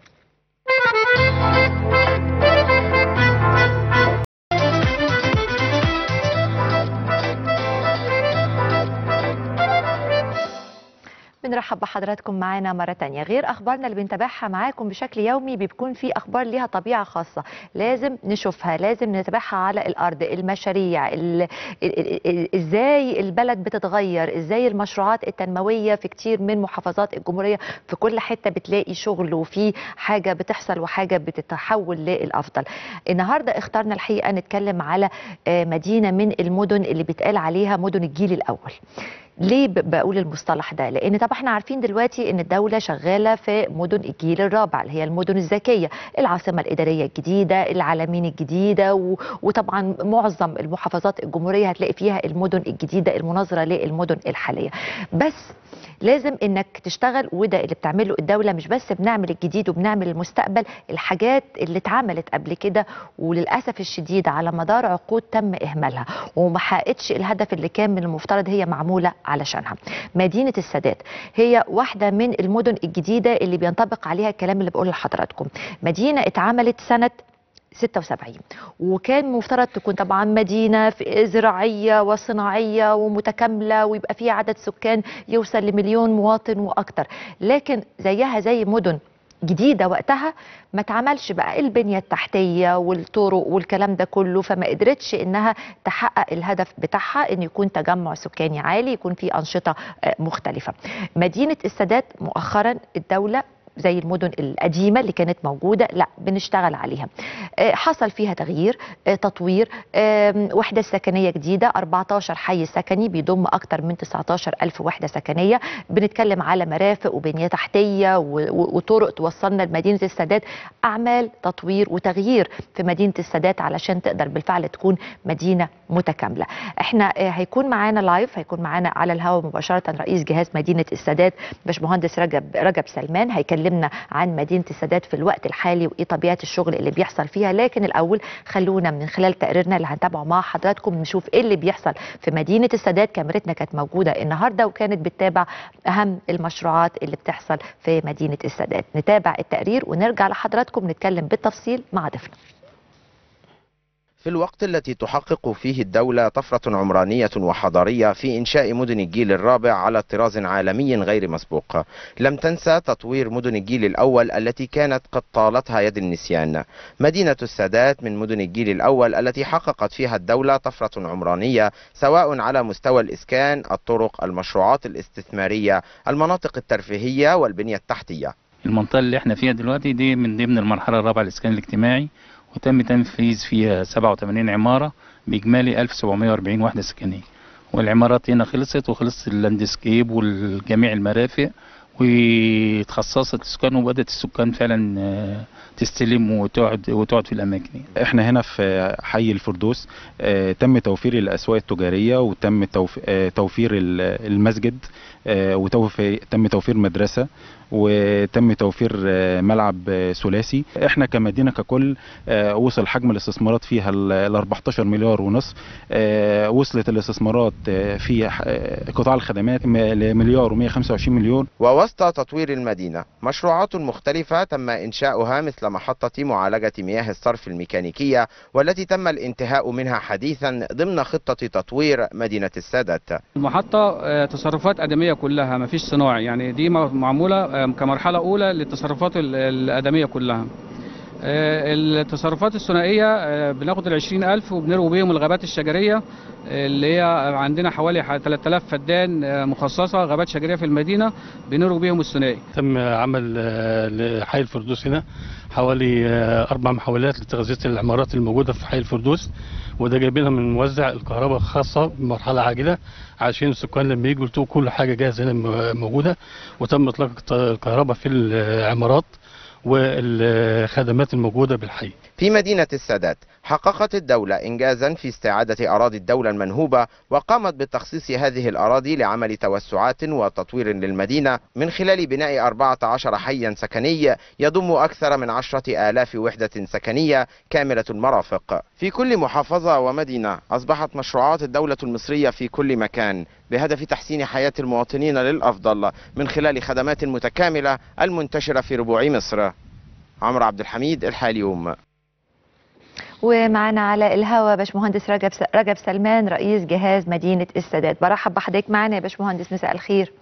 بنرحب بحضراتكم معانا مرة تانية غير أخبارنا اللي بنتابعها معاكم بشكل يومي بيكون في أخبار ليها طبيعة خاصة لازم نشوفها لازم نتابعها على الأرض المشاريع ال- ال- ال- إزاي البلد بتتغير إزاي المشروعات التنموية في كتير من محافظات الجمهورية في كل حتة بتلاقي شغل وفي حاجة بتحصل وحاجة بتتحول للأفضل النهاردة اخترنا الحقيقة نتكلم على آه، مدينة من المدن اللي بيتقال عليها مدن الجيل الأول ليه ب- بقول المصطلح ده؟ لأن طبعا احنا عارفين دلوقتي إن الدولة شغالة في مدن الجيل الرابع اللي هي المدن الذكية، العاصمة الإدارية الجديدة، العلمين الجديدة و... وطبعا معظم المحافظات الجمهورية هتلاقي فيها المدن الجديدة المناظرة للمدن الحالية. بس لازم انك تشتغل وده اللي بتعمله الدوله مش بس بنعمل الجديد وبنعمل المستقبل الحاجات اللي اتعملت قبل كده وللاسف الشديد على مدار عقود تم اهمالها وما حققتش الهدف اللي كان من المفترض هي معموله علشانها. مدينه السادات هي واحده من المدن الجديده اللي بينطبق عليها الكلام اللي بقوله لحضراتكم. مدينه اتعملت سنه 76 وكان مفترض تكون طبعا مدينه في- زراعيه وصناعيه ومتكامله ويبقى فيها عدد سكان يوصل لمليون مواطن واكتر لكن زيها زي مدن جديده وقتها ما اتعملش بقى البنيه التحتيه والطرق والكلام ده كله فما قدرتش انها تحقق الهدف بتاعها ان يكون تجمع سكاني عالي يكون في انشطه آه، مختلفه مدينه السادات مؤخرا الدوله زي المدن القديمه اللي كانت موجوده لا بنشتغل عليها آه، حصل فيها تغيير آه، تطوير آم، وحده سكنيه جديده 14 حي سكني بيضم اكثر من 19 الف وحده سكنيه بنتكلم على مرافق وبنيه تحتيه و- و- وطرق توصلنا لمدينه السادات اعمال تطوير وتغيير في مدينه السادات علشان تقدر بالفعل تكون مدينه متكامله احنا آه، هيكون معانا لايف هيكون معانا على الهواء مباشره رئيس جهاز مدينه السادات باشمهندس رجب رجب سلمان هيكلمنا عن مدينه السادات في الوقت الحالي وايه طبيعه الشغل اللي بيحصل فيها لكن الاول خلونا من خلال تقريرنا اللي هنتابعه مع حضراتكم نشوف ايه اللي بيحصل في مدينه السادات كاميرتنا كانت موجوده النهارده وكانت بتتابع اهم المشروعات اللي بتحصل في مدينه السادات نتابع التقرير ونرجع لحضراتكم نتكلم بالتفصيل مع ضيفنا في الوقت التي تحقق فيه الدولة طفرة عمرانية وحضارية في إنشاء مدن الجيل الرابع على طراز عالمي غير مسبوق لم تنسى تطوير مدن الجيل الأول التي كانت قد طالتها يد النسيان مدينة السادات من مدن الجيل الأول التي حققت فيها الدولة طفرة عمرانية سواء على مستوى الإسكان الطرق المشروعات الاستثمارية المناطق الترفيهية والبنية التحتية المنطقة اللي احنا فيها دلوقتي دي من ضمن المرحلة الرابعة للإسكان الاجتماعي وتم تنفيذ فيها 87 عمارة بإجمالي 1740 وحدة سكنية والعمارات هنا خلصت وخلصت اللاندسكيب وجميع المرافق وتخصصت السكان وبدأت السكان فعلا آه، تستلم وتقعد وتقعد في الأماكن احنا هنا في حي الفردوس آه، تم توفير الاسواق التجاريه وتم توف- آه، توفير ال- المسجد آه، وتم توفير مدرسه وتم توفير آه، ملعب آه، ثلاثي احنا كمدينه ككل آه، وصل حجم الاستثمارات فيها ال 14 مليار ونصف آه، وصلت الاستثمارات آه، في آه، قطاع الخدمات م- لمليار و125 مليون ووسط تطوير المدينة مشروعات مختلفة تم إنشاؤها مثل محطة معالجة مياه الصرف الميكانيكية والتي تم الانتهاء منها حديثا ضمن خطة تطوير مدينة السادات المحطة آه، تصرفات آدمية كلها مفيش صناعي يعني دي م- معمولة آه، كمرحلة أولى للتصرفات ال- الآدمية كلها آه، التصرفات الثنائية آه، بناخد العشرين ألف وبنروي بيهم الغابات الشجرية آه، اللي هي عندنا حوالي ح- 3000 فدان آه، مخصصة غابات شجرية في المدينة بنروي بيهم الثنائي تم عمل آه، لحي الفردوس هنا حوالي آه، أربع محاولات لتغذية العمارات الموجودة في حي الفردوس وده جايبينها من موزع الكهرباء خاصة بمرحلة عاجلة عشان السكان لما يجوا يلتقوا كل حاجة جاهزة هنا م- موجودة وتم إطلاق الت- الكهرباء في العمارات والخدمات الموجودة بالحي في مدينة السادات حققت الدولة إنجازا في استعادة أراضي الدولة المنهوبة وقامت بتخصيص هذه الأراضي لعمل توسعات وتطوير للمدينة من خلال بناء 14 حيا سكني يضم أكثر من عشرة آلاف وحدة سكنية كاملة المرافق في كل محافظة ومدينة أصبحت مشروعات الدولة المصرية في كل مكان بهدف تحسين حياة المواطنين للأفضل من خلال خدمات متكاملة المنتشرة في ربوع مصر عمرو عبد الحميد الحاليوم ومعنا على الهوا باشمهندس رجب رجب سلمان رئيس جهاز مدينه السادات برحب بحضرتك معنا يا باشمهندس مساء الخير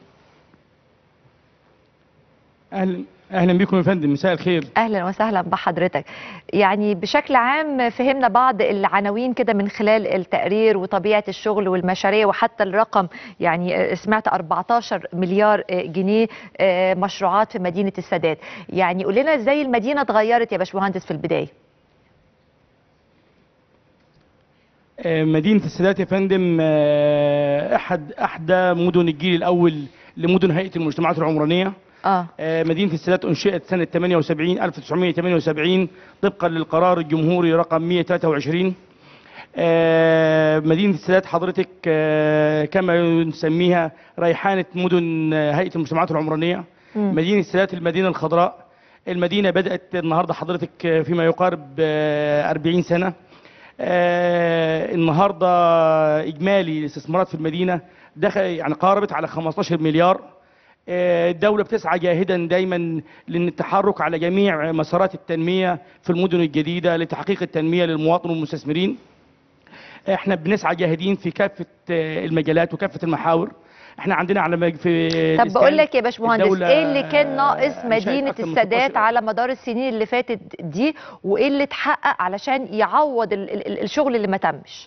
اهلا اهلا بكم يا فندم مساء الخير اهلا وسهلا بحضرتك يعني بشكل عام فهمنا بعض العناوين كده من خلال التقرير وطبيعه الشغل والمشاريع وحتى الرقم يعني سمعت 14 مليار جنيه مشروعات في مدينه السادات يعني قول لنا ازاي المدينه اتغيرت يا باشمهندس في البدايه آه، مدينة السادات يا فندم آه، أحد أحدى مدن الجيل الأول لمدن هيئة المجتمعات العمرانية اه آه، مدينة السادات أنشئت سنة 78 1978 طبقا للقرار الجمهوري رقم 123 آه، مدينة السادات حضرتك آه، كما نسميها ريحانة مدن آه، هيئة المجتمعات العمرانية مم. مدينة السادات المدينة الخضراء المدينة بدأت النهاردة حضرتك آه، فيما يقارب آه، 40 سنة آه، النهاردة إجمالي الاستثمارات في المدينة دخل يعني قاربت على 15 مليار آه، الدولة بتسعى جاهدا دايما للتحرك على جميع مسارات التنمية في المدن الجديدة لتحقيق التنمية للمواطن والمستثمرين احنا بنسعى جاهدين في كافة آه، المجالات وكافة المحاور احنا عندنا على مج- في طب الإسكان بقول لك يا باشمهندس الدولة ايه اللي كان ناقص أنشأت مدينه أكثر من السادات 16 على مدار السنين اللي فاتت دي وايه اللي اتحقق علشان يعوض ال ال ال- الشغل اللي ما تمش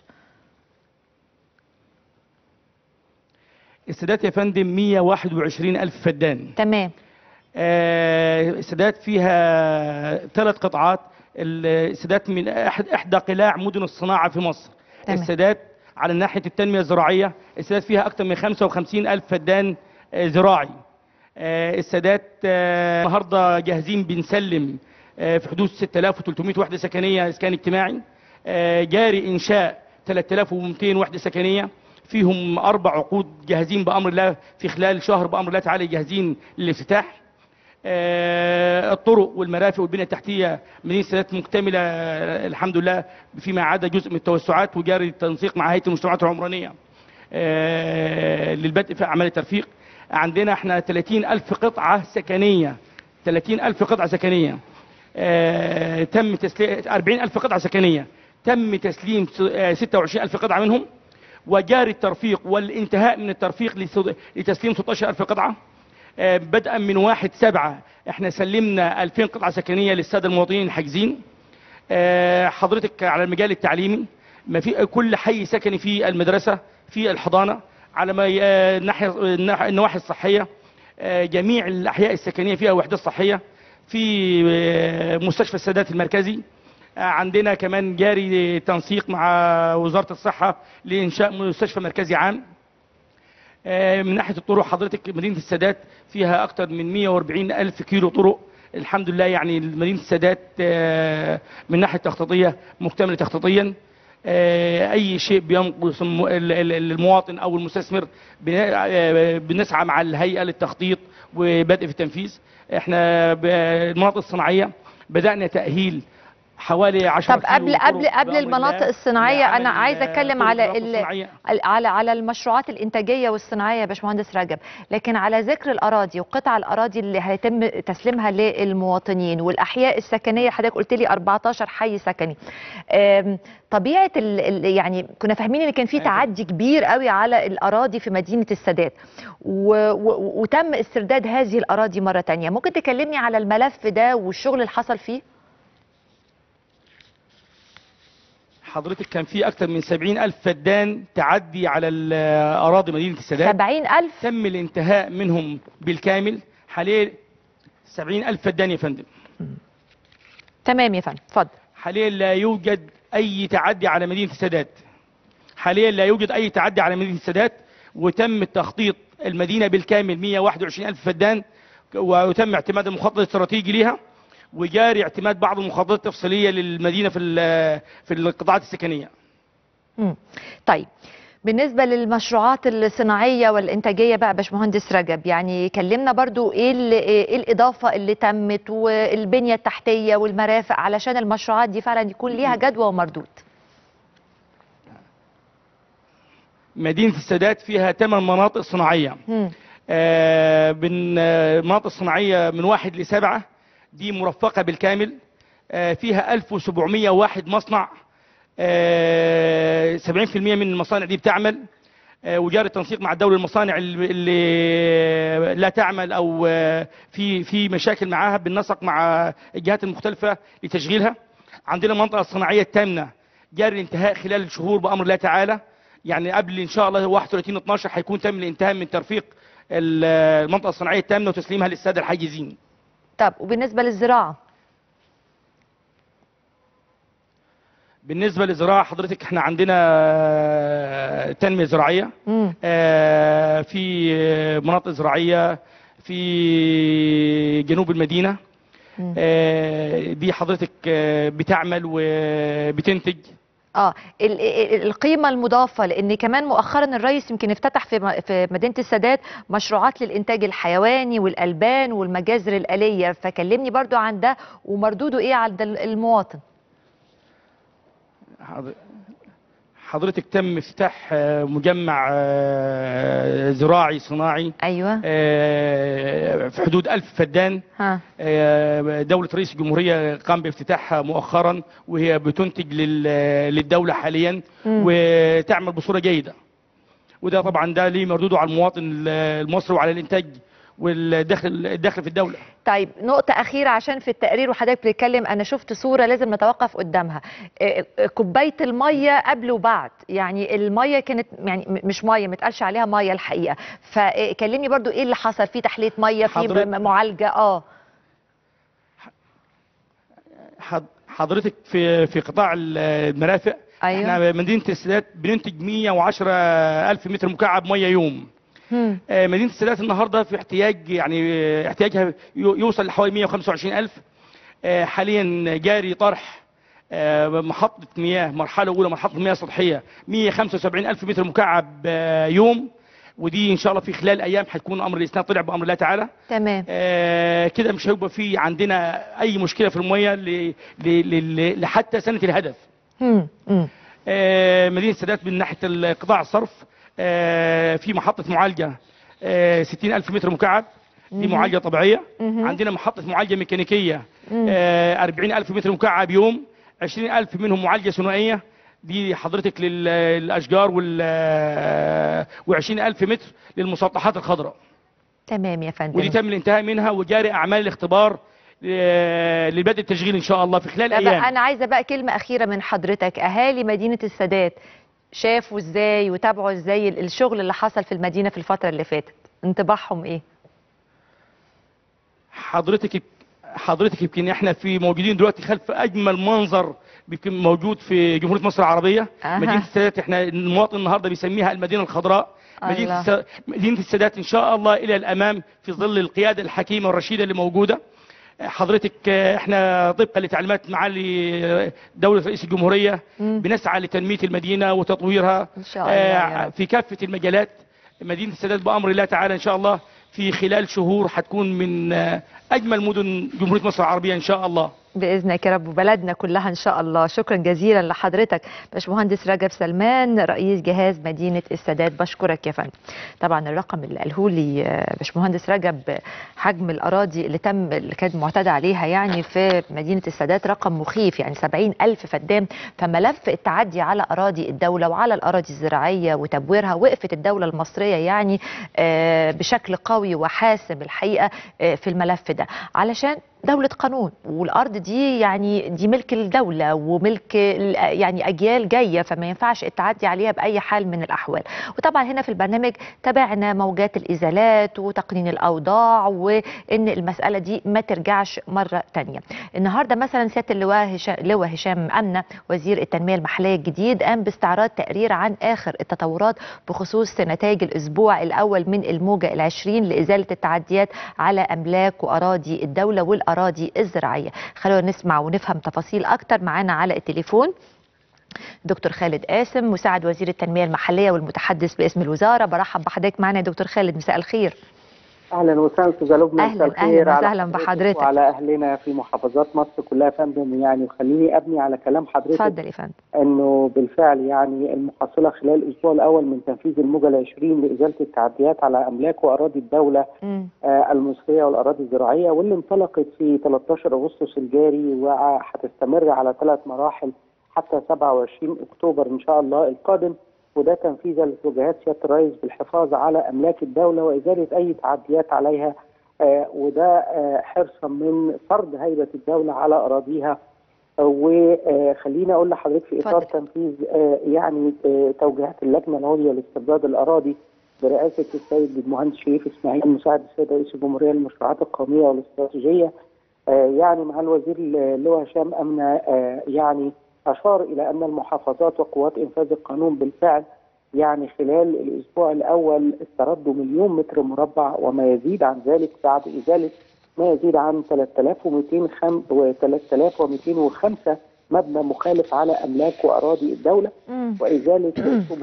السادات يا فندم 121 ألف فدان تمام آه، السادات فيها ثلاث قطاعات السادات من أحد إحدى قلاع مدن الصناعة في مصر تمام. السادات على ناحية التنمية الزراعية السادات فيها أكثر من 55 ألف فدان آه، زراعي آه، السادات آه، النهارده جاهزين بنسلم آه، في حدود 6300 وحدة سكنية إسكان اجتماعي آه، جاري إنشاء 3200 وحدة سكنية فيهم أربع عقود جاهزين بأمر الله في خلال شهر بأمر الله تعالى جاهزين للافتتاح آه، الطرق والمرافق والبنية التحتية مدينة السادات مكتملة آه، الحمد لله فيما عدا جزء من التوسعات وجاري التنسيق مع هيئة المجتمعات العمرانية آه، للبدء في أعمال الترفيق عندنا احنا 30 ألف قطعة سكنية 30 ألف قطعة سكنية آه، تم تسليم 40 ألف قطعة سكنية تم تسليم س- آه، 26 ألف قطعة منهم وجاري الترفيق والانتهاء من الترفيق لس- لتسليم 16 ألف قطعة آه، بدءا من واحد سبعة احنا سلمنا 2000 قطعة سكنية للسادة المواطنين الحاجزين آه، حضرتك على المجال التعليمي ما في كل حي سكني في المدرسة في الحضانة على ما ي- آه، الناحية الناح- النواحي الصحية آه، جميع الأحياء السكنية فيها وحدات صحية في آه، مستشفى السادات المركزي آه، عندنا كمان جاري تنسيق مع وزارة الصحة لإنشاء مستشفى مركزي عام آه، من ناحيه الطرق حضرتك مدينه السادات فيها اكثر من 140 الف كيلو طرق الحمد لله يعني مدينه السادات آه، من ناحيه تخطيطيه مكتمله تخطيطيا آه، اي شيء بينقص الم- ال- ال- المواطن او المستثمر بن- آه، بنسعى مع الهيئه للتخطيط وبدء في التنفيذ احنا بالمناطق الصناعيه بدانا تاهيل حوالي 10 طب قبل قبل قبل المناطق الصناعيه انا عايزه اتكلم على ال- الصناعية. على على المشروعات الانتاجيه والصناعيه يا باشمهندس رجب لكن على ذكر الاراضي وقطع الاراضي اللي هيتم تسليمها للمواطنين والاحياء السكنيه حضرتك قلت لي 14 حي سكني أم، طبيعه ال ال يعني كنا فاهمين ان كان في تعدي كبير قوي على الاراضي في مدينه السادات و و وتم استرداد هذه الاراضي مره تانية ممكن تكلمني على الملف ده والشغل اللي حصل فيه حضرتك كان في اكثر من 70 الف فدان تعدي على ال- اراضي مدينه السادات 70000 تم الانتهاء منهم بالكامل حاليا 70 الف فدان يا فندم تمام يا فندم اتفضل حاليا لا يوجد اي تعدي على مدينه السادات حاليا لا يوجد اي تعدي على مدينه السادات وتم تخطيط المدينه بالكامل 121 الف فدان وتم اعتماد المخطط الاستراتيجي ليها وجاري اعتماد بعض المخططات التفصيليه للمدينه في ال- في القطاعات السكنيه مم. طيب بالنسبة للمشروعات الصناعية والإنتاجية بقى باشمهندس رجب يعني كلمنا برضو إيه, اللي إيه الإضافة اللي تمت والبنية التحتية والمرافق علشان المشروعات دي فعلا يكون ليها جدوى ومردود مدينه السادات فيها ثمان مناطق صناعيه مم. آه، من آه، مناطق صناعية من واحد لسبعة دي مرفقة بالكامل آه، فيها 1701 مصنع آه، 70% من المصانع دي بتعمل آه، وجاري التنسيق مع الدولة المصانع اللي اللي لا تعمل أو آه، في في مشاكل معاها بالنسق مع الجهات المختلفة لتشغيلها عندنا المنطقة الصناعية التامنة جاري الانتهاء خلال شهور بأمر الله تعالى يعني قبل إن شاء الله 31 12 هيكون تم الانتهاء من ترفيق المنطقة الصناعية التامنة وتسليمها للسادة الحاجزين طب وبالنسبة للزراعة بالنسبه للزراعه حضرتك احنا عندنا آه، تنميه زراعيه مم. آه، في آه، مناطق زراعيه في جنوب المدينه مم. آه، دي حضرتك آه، بتعمل وبتنتج اه ال- ال- القيمه المضافه لان كمان مؤخرا الرئيس يمكن افتتح في م- في مدينه السادات مشروعات للانتاج الحيواني والالبان والمجازر الاليه فكلمني برضو عن ده ومردوده ايه عند ال- المواطن حض- حضرتك تم افتتاح آه، مجمع آه، زراعي صناعي ايوه آه، في حدود ألف فدان ها آه، دولة رئيس الجمهورية قام بافتتاحها مؤخرا وهي بتنتج لل- للدولة حاليا مم. وتعمل بصورة جيدة وده طبعا ده ليه مردوده على المواطن المصري وعلى الإنتاج والدخل الدخل في الدولة طيب نقطة أخيرة عشان في التقرير وحضرتك بتتكلم أنا شفت صورة لازم نتوقف قدامها إيه، كوباية المية قبل وبعد يعني المية كانت يعني م- مش مية ما اتقالش عليها مية الحقيقة فكلمني برضو إيه اللي حصل في تحلية مية في حضرتك- م- معالجة آه حض- حضرتك في في قطاع المرافق أيوة. احنا مدينة السادات بننتج 110 ألف متر مكعب مية يوم هم. آه، مدينة السادات النهارده في احتياج يعني آه، احتياجها يو- يوصل لحوالي 125 ألف آه، حاليا جاري طرح آه، محطة مياه مرحلة أولى محطة مياه سطحية 175 ألف متر مكعب آه، يوم ودي إن شاء الله في خلال أيام هتكون أمر الإسناد طلع بأمر الله تعالى تمام آه، كده مش هيبقى في عندنا أي مشكلة في المياه ل- ل- ل- لحتى سنة الهدف هم. هم. آه، مدينه السادات من ناحيه ال- قطاع الصرف آه، في محطه معالجه آه، 60 الف متر مكعب دي مهم. معالجه طبيعيه مهم. عندنا محطه معالجه ميكانيكيه مم. آه، 40 الف متر مكعب يوم 20 الف منهم معالجه ثنائيه دي حضرتك لل- للاشجار وال و20 الف متر للمسطحات الخضراء تمام يا فندم ودي تم الانتهاء منها وجاري اعمال الاختبار آه، لبدء التشغيل ان شاء الله في خلال طب ايام أنا عايزة بقى كلمة أخيرة من حضرتك أهالي مدينة السادات شافوا إزاي وتابعوا إزاي ال- الشغل اللي حصل في المدينة في الفترة اللي فاتت انطباعهم إيه؟ حضرتك حضرتك يمكن احنا في موجودين دلوقتي خلف اجمل منظر بيكون موجود في جمهوريه مصر العربيه أها. مدينه السادات احنا المواطن النهارده بيسميها المدينه الخضراء مدينه الله. الس... مدينه السادات ان شاء الله الى الامام في ظل القياده الحكيمه والرشيده اللي موجوده حضرتك آه، احنا طبقا لتعليمات معالي آه، دوله رئيس الجمهوريه مم. بنسعى لتنميه المدينه وتطويرها إن شاء الله يا آه، رب. في كافه المجالات مدينه السادات بامر الله تعالى ان شاء الله في خلال شهور هتكون من آه، اجمل مدن جمهوريه مصر العربيه ان شاء الله باذنك يا رب وبلدنا كلها ان شاء الله شكرا جزيلا لحضرتك باشمهندس رجب سلمان رئيس جهاز مدينه السادات بشكرك يا فندم طبعا الرقم اللي قاله لي آه، باشمهندس رجب آه، حجم الاراضي اللي تم اللي كانت معتدى عليها يعني في مدينه السادات رقم مخيف يعني 70 الف فدان فملف التعدي على اراضي الدوله وعلى الاراضي الزراعيه وتبويرها وقفت الدوله المصريه يعني آه، بشكل قوي وحاسم الحقيقه آه، في الملف ده علشان دولة قانون والأرض دي يعني دي ملك الدولة وملك ال- يعني أجيال جاية فما ينفعش التعدي عليها بأي حال من الأحوال وطبعا هنا في البرنامج تابعنا موجات الإزالات وتقنين الأوضاع وإن المسألة دي ما ترجعش مرة تانية النهاردة مثلا سيادة اللواء هشام, لواء هشام أمنة وزير التنمية المحلية الجديد قام باستعراض تقرير عن آخر التطورات بخصوص نتائج الأسبوع الأول من الموجة العشرين لإزالة التعديات على أملاك وأراضي الدولة والأراضي الزراعية خلونا نسمع ونفهم تفاصيل أكتر معانا على التليفون دكتور خالد قاسم مساعد وزير التنمية المحلية والمتحدث باسم الوزارة برحب بحضرتك معنا يا دكتور خالد مساء الخير اهلا وسهلا استاذ لبنى أهلاً- مساء الخير أهلاً على وسهلاً حضرتك بحضرتك. وعلى اهلنا في محافظات مصر كلها يا فندم يعني وخليني ابني على كلام حضرتك اتفضل يا فندم انه بالفعل يعني المحصله خلال الاسبوع الاول من تنفيذ الموجه العشرين لازاله التعديات على املاك واراضي الدوله مم. آه، المصريه والاراضي الزراعيه واللي انطلقت في 13 اغسطس الجاري وهتستمر على ثلاث مراحل حتى 27 اكتوبر ان شاء الله القادم وده تنفيذا لتوجيهات سياده الرئيس بالحفاظ على املاك الدوله وازاله اي تعديات عليها آه، وده آه، حرصا من فرض هيبه الدوله على اراضيها آه، وخليني اقول لحضرتك في اطار اتفضل. تنفيذ آه، يعني آه، توجيهات اللجنه العليا لاسترداد الاراضي برئاسه السيد المهندس شريف اسماعيل مساعد السيد رئيس الجمهوريه للمشروعات القوميه والاستراتيجيه آه، يعني مع الوزير اللواء هشام امنه آه، يعني اشار الى ان المحافظات وقوات انفاذ القانون بالفعل يعني خلال الاسبوع الاول استردوا مليون متر مربع وما يزيد عن ذلك بعد ازاله ما يزيد عن 3200 خم... و 3205 مبنى مخالف على املاك واراضي الدوله مم. وازاله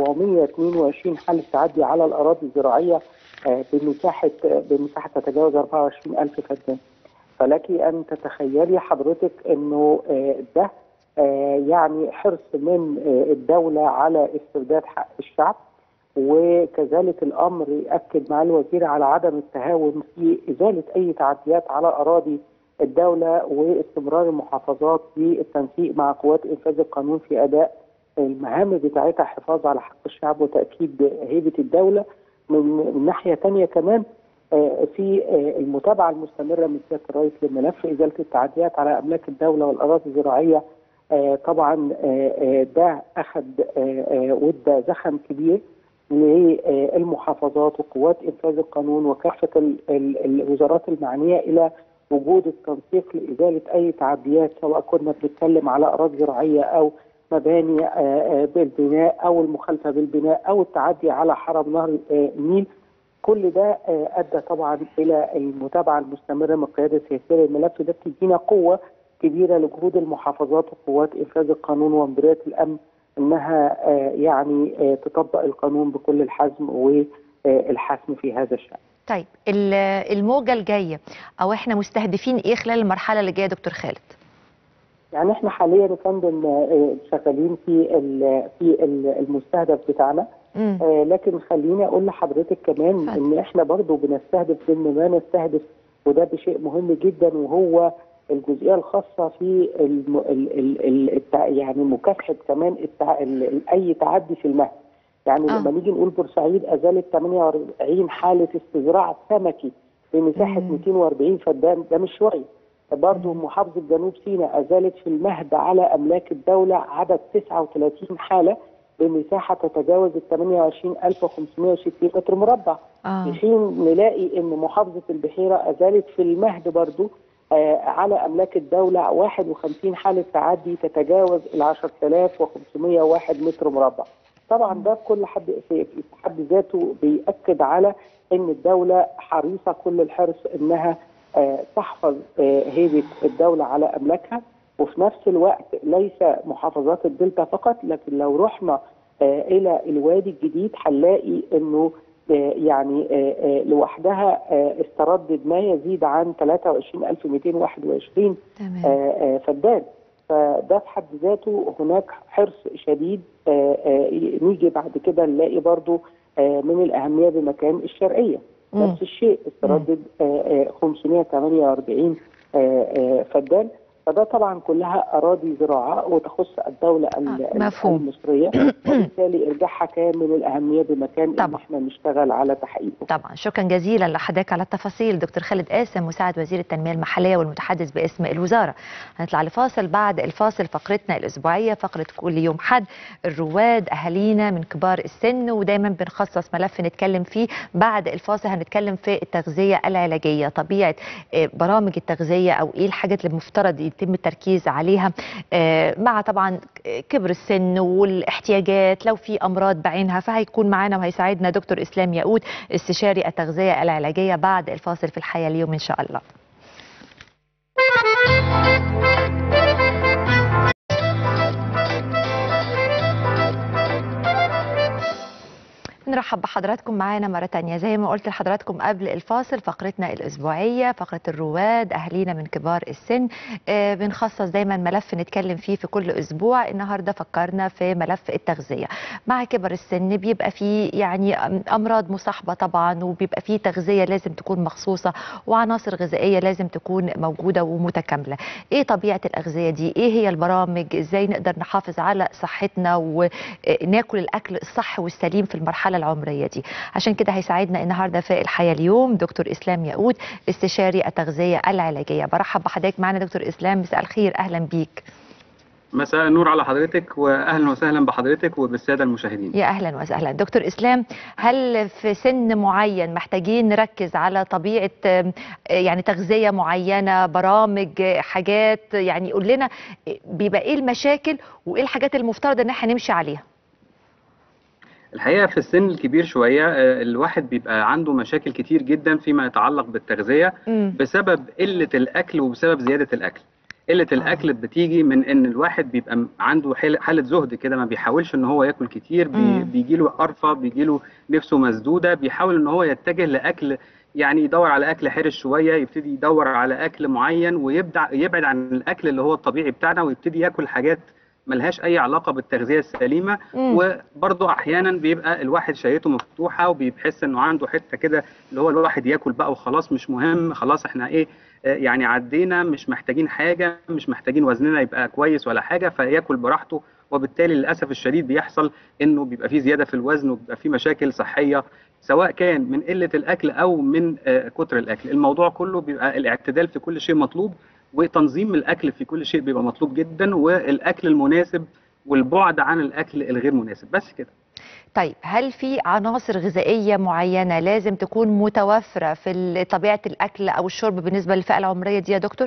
722 حاله تعدي على الاراضي الزراعيه آه، بمساحه بمساحه تتجاوز 24000 فدان فلك ان تتخيلي حضرتك انه آه، ده آه، يعني حرص من آه، الدوله على استرداد حق الشعب وكذلك الامر ياكد مع الوزير على عدم التهاون في ازاله اي تعديات على اراضي الدوله واستمرار المحافظات في التنسيق مع قوات انفاذ القانون في اداء المهام بتاعتها حفاظ على حق الشعب وتاكيد هيبه الدوله من من ناحيه ثانيه كمان آه، في آه، المتابعه المستمره من سياده الرئيس لملف ازاله التعديات على املاك الدوله والاراضي الزراعيه آه، طبعا آه، آه، ده اخذ آه، آه، وادى زخم كبير للمحافظات وقوات انفاذ القانون وكافه ال- ال- الوزارات المعنيه الى وجود التنسيق لازاله اي تعديات سواء كنا بنتكلم على اراضي زراعيه او مباني آه، آه، بالبناء او المخالفه بالبناء او التعدي على حرم نهر آه، النيل كل ده آه، ادى طبعا الى المتابعه المستمره من القياده السياسيه للملف ده بتدينا قوه كبيره لجهود المحافظات وقوات انفاذ القانون ومديريات الامن انها آه، يعني آه، تطبق القانون بكل الحزم والحسم في هذا الشان. طيب ال- الموجة الجاية أو إحنا مستهدفين إيه خلال المرحلة اللي جاية يا دكتور خالد؟ يعني احنا حاليا يا فندم آه، شغالين في ال- في ال- المستهدف بتاعنا مم. آه، لكن خليني اقول لحضرتك كمان ان احنا برضو بنستهدف ضمن ما نستهدف وده بشيء مهم جدا وهو الجزئيه الخاصه في الم... ال... ال... ال... التع... يعني مكافحه كمان التع... ال... ال- اي تعدي في المهد يعني آه. لما نيجي نقول بورسعيد ازالت 48 حاله استزراع سمكي بمساحه 240 فدان ده مش شويه برضه محافظه جنوب سيناء ازالت في المهد على املاك الدوله عدد 39 حاله بمساحه تتجاوز ال 28560 متر مربع آه. في حين نلاقي ان محافظه البحيره ازالت في المهد برضو آه على املاك الدوله 51 حاله تعدي تتجاوز ال 10501 متر مربع. طبعا ده بكل حد في في حد ذاته بيأكد على ان الدوله حريصه كل الحرص انها آه تحفظ آه هيبه الدوله على املاكها وفي نفس الوقت ليس محافظات الدلتا فقط لكن لو رحنا آه الى الوادي الجديد هنلاقي انه آه، يعني آه، آه، لوحدها آه، استردد ما يزيد عن 23221 تمام آه، آه، فدان فده في حد ذاته هناك حرص شديد آه، آه، نيجي بعد كده نلاقي برضو آه، من الأهمية بمكان الشرقية مم. نفس الشيء استردد آه، آه، 548 آه، آه، فدان فده طبعا كلها أراضي زراعة وتخص الدولة ال- آه، مفهوم. المصرية وبالتالي إرجاعها كان من الأهمية بمكان إن طبعا. احنا نشتغل على تحقيقه طبعا شكرا جزيلا لحضرتك على التفاصيل دكتور خالد قاسم مساعد وزير التنميه المحليه والمتحدث باسم الوزاره هنطلع لفاصل بعد الفاصل فقرتنا الاسبوعيه فقره كل يوم حد الرواد اهالينا من كبار السن ودايما بنخصص ملف نتكلم فيه بعد الفاصل هنتكلم في التغذيه العلاجيه طبيعه آه، برامج التغذيه او ايه الحاجات اللي المفترض يتم التركيز عليها آه، مع طبعا كبر السن والاحتياجات لو في امراض بعينها فهيكون معانا وهيساعدنا دكتور اسلام ياقوت استشاري التغذيه العلاجيه بعد الفاصل في الحياه اليوم ان شاء الله نرحب بحضراتكم معانا مرة تانية زي ما قلت لحضراتكم قبل الفاصل فقرتنا الأسبوعية فقرة الرواد أهالينا من كبار السن آه بنخصص دايما ملف نتكلم فيه في كل أسبوع النهاردة فكرنا في ملف التغذية مع كبر السن بيبقى فيه يعني أم- أمراض مصاحبة طبعا وبيبقى فيه تغذية لازم تكون مخصوصة وعناصر غذائية لازم تكون موجودة ومتكاملة إيه طبيعة الأغذية دي إيه هي البرامج إزاي نقدر نحافظ على صحتنا وناكل الأكل الصح والسليم في المرحلة العمرية دي عشان كده هيساعدنا النهاردة في الحياة اليوم دكتور إسلام ياقوت استشاري التغذية العلاجية برحب بحضرتك معنا دكتور إسلام مساء الخير أهلا بيك مساء النور على حضرتك واهلا وسهلا بحضرتك وبالساده المشاهدين يا اهلا وسهلا دكتور اسلام هل في سن معين محتاجين نركز على طبيعه آم، يعني تغذيه معينه برامج آه، حاجات يعني قول لنا بيبقى ايه المشاكل وايه الحاجات المفترض ان احنا نمشي عليها الحقيقه في السن الكبير شويه آه، الواحد بيبقى عنده مشاكل كتير جدا فيما يتعلق بالتغذيه مم. بسبب قله الاكل وبسبب زياده الاكل قله الاكل بتيجي من ان الواحد بيبقى م- عنده حال- حاله زهد كده ما بيحاولش ان هو ياكل كتير بي مم. بيجي له قرفه بيجي له نفسه مسدوده بيحاول ان هو يتجه لاكل يعني يدور على اكل حرش شويه يبتدي يدور على اكل معين ويبدع يبعد عن الاكل اللي هو الطبيعي بتاعنا ويبتدي ياكل حاجات ملهاش اي علاقه بالتغذيه السليمه مم. وبرضه احيانا بيبقى الواحد شهيته مفتوحه وبيحس انه عنده حته كده اللي هو الواحد ياكل بقى وخلاص مش مهم خلاص احنا ايه آه، يعني عدينا مش محتاجين حاجه مش محتاجين وزننا يبقى كويس ولا حاجه فياكل براحته وبالتالي للاسف الشديد بيحصل انه بيبقى فيه زياده في الوزن وبيبقى فيه مشاكل صحيه سواء كان من قله الاكل او من آه، كتر الاكل الموضوع كله بيبقى الاعتدال في كل شيء مطلوب وتنظيم الاكل في كل شيء بيبقى مطلوب جدا والاكل المناسب والبعد عن الاكل الغير مناسب بس كده طيب هل في عناصر غذائيه معينه لازم تكون متوفره في ال- طبيعه الاكل او الشرب بالنسبه للفئه العمريه دي يا دكتور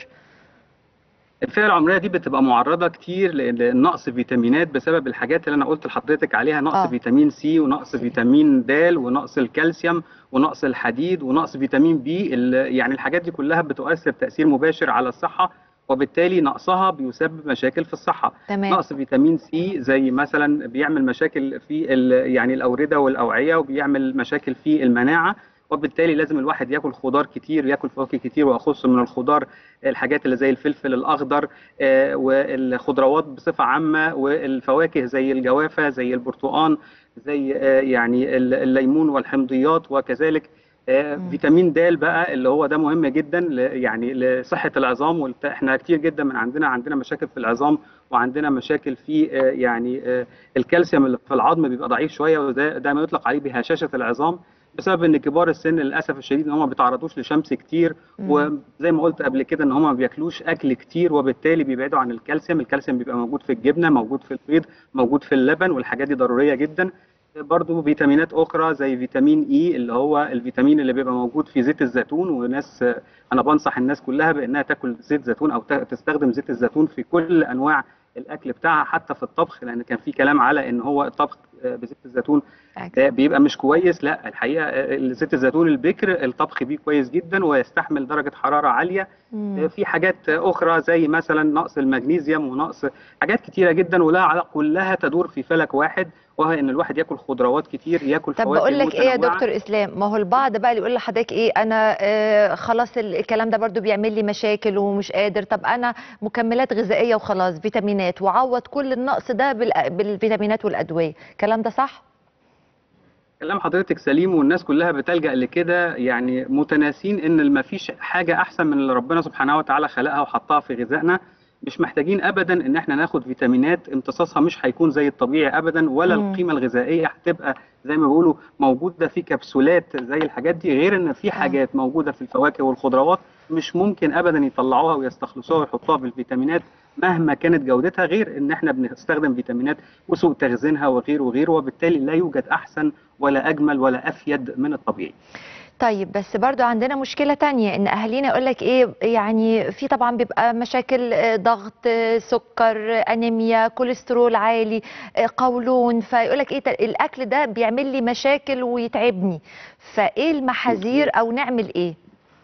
الفئه العمريه دي بتبقى معرضه كتير ل- لنقص فيتامينات بسبب الحاجات اللي انا قلت لحضرتك عليها نقص آه. آه. فيتامين سي ونقص فيتامين د ونقص الكالسيوم ونقص الحديد ونقص فيتامين بي ال- يعني الحاجات دي كلها بتؤثر تاثير مباشر على الصحه وبالتالي نقصها بيسبب مشاكل في الصحه تمام نقص فيتامين سي زي مثلا بيعمل مشاكل في ال- يعني الاورده والاوعيه وبيعمل مشاكل في المناعه وبالتالي لازم الواحد ياكل خضار كتير ياكل فواكه كتير واخص من الخضار الحاجات اللي زي الفلفل الاخضر آه، والخضروات بصفه عامه والفواكه زي الجوافه زي البرتقال زي آه، يعني ال- الليمون والحمضيات وكذلك آه، مم. فيتامين د بقى اللي هو ده مهم جدا ل- يعني لصحه العظام والت- احنا كتير جدا من عندنا عندنا مشاكل في العظام وعندنا مشاكل في آه، يعني آه، الكالسيوم اللي في العظم بيبقى ضعيف شويه وده ده ما يطلق عليه بهشاشه العظام بسبب ان كبار السن للاسف الشديد ان هم ما بيتعرضوش لشمس كتير مم. وزي ما قلت قبل كده ان هم ما بياكلوش اكل كتير وبالتالي بيبعدوا عن الكالسيوم الكالسيوم بيبقى موجود في الجبنه موجود في البيض موجود في اللبن والحاجات دي ضروريه جدا برضو فيتامينات اخرى زي فيتامين اي اللي هو الفيتامين اللي بيبقى موجود في زيت الزيتون وناس انا بنصح الناس كلها بانها تاكل زيت زيتون او ت- تستخدم زيت الزيتون في كل انواع الاكل بتاعها حتى في الطبخ لان كان في كلام على ان هو الطبخ آه، بزيت الزيتون آه، بيبقى مش كويس لا الحقيقه آه، زيت الزيتون البكر الطبخ بيه كويس جدا ويستحمل درجه حراره عاليه مم. في حاجات اخرى زي مثلا نقص المغنيسيوم ونقص حاجات كتيره جدا ولها علاقه كلها تدور في فلك واحد وهو ان الواحد ياكل خضروات كتير ياكل طب فواكه بقول لك ايه يا متنوعة. دكتور اسلام ما هو البعض بقى اللي يقول لحضرتك ايه انا آه خلاص ال- الكلام ده برضو بيعمل لي مشاكل ومش قادر طب انا مكملات غذائيه وخلاص فيتامينات وعوض كل النقص ده بالأ- بالفيتامينات والادويه الكلام ده صح كلام حضرتك سليم والناس كلها بتلجأ لكده يعني متناسين ان ما فيش حاجه احسن من اللي ربنا سبحانه وتعالى خلقها وحطها في غذائنا مش محتاجين ابدا ان احنا ناخد فيتامينات امتصاصها مش هيكون زي الطبيعي ابدا ولا مم. القيمه الغذائيه هتبقى زي ما بيقولوا موجوده في كبسولات زي الحاجات دي غير ان في حاجات موجوده في الفواكه والخضروات مش ممكن ابدا يطلعوها ويستخلصوها ويحطوها بالفيتامينات مهما كانت جودتها غير ان احنا بنستخدم فيتامينات وسوء تخزينها وغير وغير وبالتالي لا يوجد احسن ولا اجمل ولا افيد من الطبيعي طيب بس برضو عندنا مشكلة تانية ان اهالينا يقول لك ايه يعني في طبعا بيبقى مشاكل آه، ضغط آه، سكر آه، انيميا كوليسترول عالي آه، قولون فيقول لك ايه ت- الاكل ده بيعمل لي مشاكل ويتعبني فايه المحاذير او نعمل ايه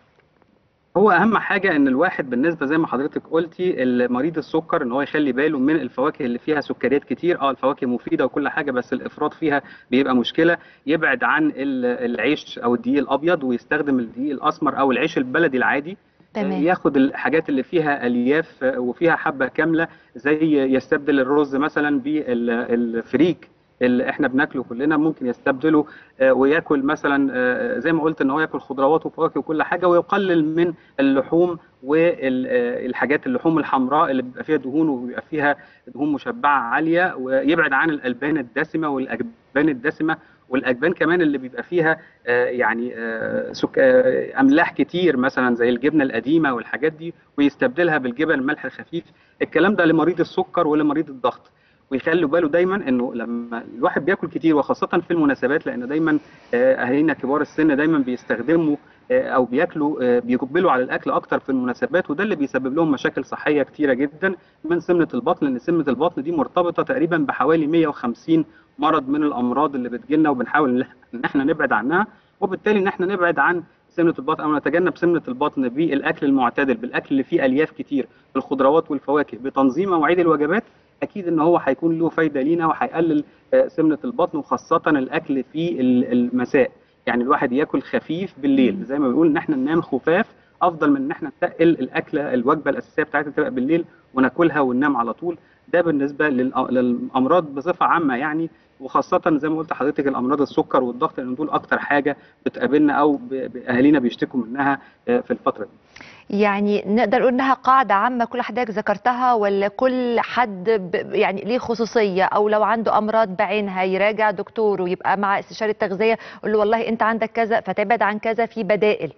هو اهم حاجه ان الواحد بالنسبه زي ما حضرتك قلتي مريض السكر ان هو يخلي باله من الفواكه اللي فيها سكريات كتير اه الفواكه مفيده وكل حاجه بس الافراط فيها بيبقى مشكله يبعد عن ال- العيش او الدقيق الابيض ويستخدم الدقيق الاسمر او العيش البلدي العادي تمام. ياخد الحاجات اللي فيها الياف آه، وفيها حبه كامله زي يستبدل الرز مثلا بالفريك اللي احنا بناكله كلنا ممكن يستبدله آه، وياكل مثلا آه، زي ما قلت ان هو ياكل خضروات وفواكه وكل حاجه ويقلل من اللحوم والحاجات اللحوم الحمراء اللي بيبقى فيها دهون وبيبقى فيها دهون مشبعه عاليه ويبعد عن الالبان الدسمه والاجبان الدسمه والاجبان كمان اللي بيبقى فيها آه، يعني آه، سك... آه، املاح كتير مثلا زي الجبنه القديمه والحاجات دي ويستبدلها بالجبن الملح الخفيف الكلام ده لمريض السكر ولمريض الضغط ويخلوا باله دايما انه لما الواحد بياكل كتير وخاصه في المناسبات لان دايما آه، اهالينا كبار السن دايما بيستخدموا آه، او بياكلوا آه، بيقبلوا على الاكل اكتر في المناسبات وده اللي بيسبب لهم مشاكل صحيه كتيره جدا من سمنه البطن لان سمنه البطن دي مرتبطه تقريبا بحوالي 150 مرض من الامراض اللي بتجيلنا وبنحاول ان احنا نبعد عنها وبالتالي ان احنا نبعد عن سمنه البطن او نتجنب سمنه البطن بالاكل المعتدل بالاكل اللي فيه الياف كتير بالخضروات والفواكه بتنظيم مواعيد الوجبات اكيد ان هو هيكون له فايده لينا وهيقلل آه، سمنه البطن وخاصه الاكل في ال- المساء يعني الواحد ياكل خفيف بالليل زي ما بنقول ان احنا ننام خفاف افضل من ان احنا نتقل الاكله الوجبه الاساسيه بتاعتنا تبقى بالليل وناكلها وننام على طول ده بالنسبه للأ- للامراض بصفه عامه يعني وخاصة زي ما قلت لحضرتك الأمراض السكر والضغط لأن دول أكتر حاجة بتقابلنا أو ب- ب- أهالينا بيشتكوا منها آه، في الفترة دي. يعني نقدر نقول انها قاعده عامه كل حضرتك ذكرتها ولا كل حد ب... يعني ليه خصوصيه او لو عنده امراض بعينها يراجع دكتور ويبقى مع استشاري التغذيه يقول له والله انت عندك كذا فتبعد عن كذا في بدائل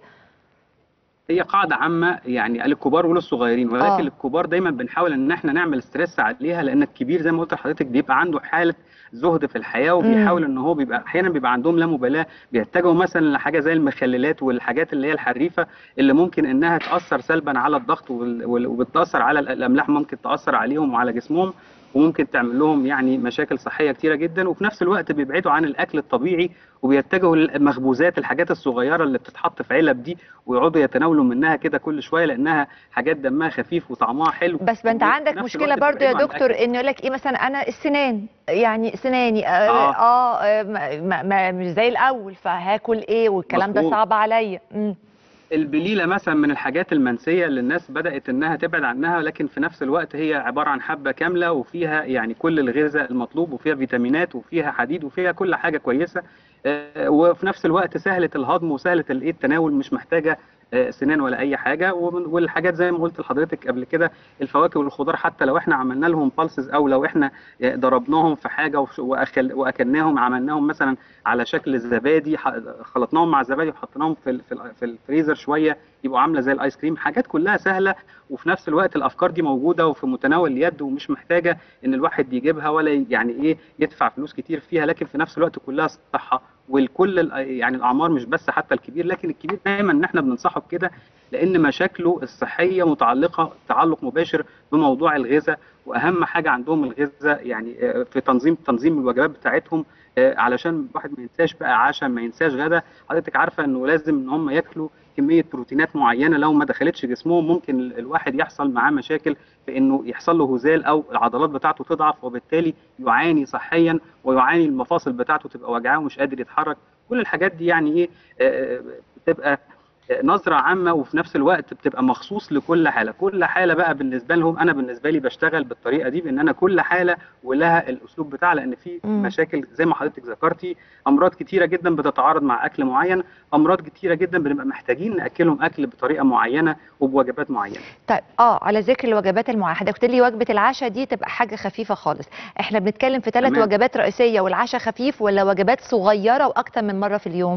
هي قاعدة عامة يعني للكبار وللصغيرين ولكن آه. الكبار دايما بنحاول ان احنا نعمل ستريس عليها لان الكبير زي ما قلت لحضرتك بيبقى عنده حالة زهد في الحياة وبيحاول ان هو بيبقى احيانا بيبقى عندهم لا مبالاة بيتجهوا مثلا لحاجة زي المخللات والحاجات اللي هي الحريفة اللي ممكن انها تأثر سلبا على الضغط وال- وال- وبتأثر على ال- الاملاح ممكن تأثر عليهم وعلى جسمهم وممكن تعمل لهم يعني مشاكل صحيه كتيره جدا وفي نفس الوقت بيبعدوا عن الاكل الطبيعي وبيتجهوا للمخبوزات الحاجات الصغيره اللي بتتحط في علب دي ويقعدوا يتناولوا منها كده كل شويه لانها حاجات دمها خفيف وطعمها حلو بس ما انت وفي عندك نفس مشكله الوقت برضو يا بيبعدوا عن دكتور الأكل. انه يقول لك ايه مثلا انا السنان يعني سناني اه, آه. آه, آه ما ما ما مش زي الاول فهاكل ايه والكلام ده مظبوط. صعب عليا مم. البليله مثلا من الحاجات المنسيه اللي الناس بدات انها تبعد عنها لكن في نفس الوقت هي عباره عن حبه كامله وفيها يعني كل الغذاء المطلوب وفيها فيتامينات وفيها حديد وفيها كل حاجه كويسه آه، وفي نفس الوقت سهله الهضم وسهله الايه التناول مش محتاجه آه، سنان ولا اي حاجه ومن- والحاجات زي ما قلت لحضرتك قبل كده الفواكه والخضار حتى لو احنا عملنا لهم بالسز او لو احنا آه، ضربناهم في حاجه وف- وأكل واكلناهم عملناهم مثلا على شكل زبادي ح- خلطناهم مع الزبادي وحطيناهم في ال- في ال- في الفريزر شويه يبقوا عامله زي الايس كريم حاجات كلها سهله وفي نفس الوقت الافكار دي موجوده وفي متناول اليد ومش محتاجه ان الواحد يجيبها ولا ي- يعني ايه يدفع فلوس كتير فيها لكن في نفس الوقت كلها صحه والكل ال- يعني الاعمار مش بس حتى الكبير لكن الكبير دايما ان احنا بننصحه بكده لان مشاكله الصحيه متعلقه تعلق مباشر بموضوع الغذاء واهم حاجه عندهم الغذاء يعني آه، في تنظيم تنظيم الوجبات بتاعتهم آه، علشان الواحد ما ينساش بقى عشاء ما ينساش غدا حضرتك عارفه انه لازم ان هم ياكلوا كميه بروتينات معينه لو ما دخلتش جسمهم ممكن ال- الواحد يحصل معاه مشاكل في انه يحصل له هزال او العضلات بتاعته تضعف وبالتالي يعاني صحيا ويعاني المفاصل بتاعته تبقى وجعاه ومش قادر يتحرك كل الحاجات دي يعني ايه آه، آه، بتبقى نظرة عامة وفي نفس الوقت بتبقى مخصوص لكل حالة كل حالة بقى بالنسبة لهم أنا بالنسبة لي بشتغل بالطريقة دي بأن أنا كل حالة ولها الأسلوب بتاعها لأن في مم. مشاكل زي ما حضرتك ذكرتي أمراض كتيرة جدا بتتعارض مع أكل معين أمراض كتيرة جدا بنبقى محتاجين نأكلهم أكل بطريقة معينة وبوجبات معينة طيب اه على ذكر الوجبات المعينه حضرتك قلت لي وجبه العشاء دي تبقى حاجه خفيفه خالص احنا بنتكلم في ثلاث تمام. وجبات رئيسيه والعشاء خفيف ولا وجبات صغيره واكتر من مره في اليوم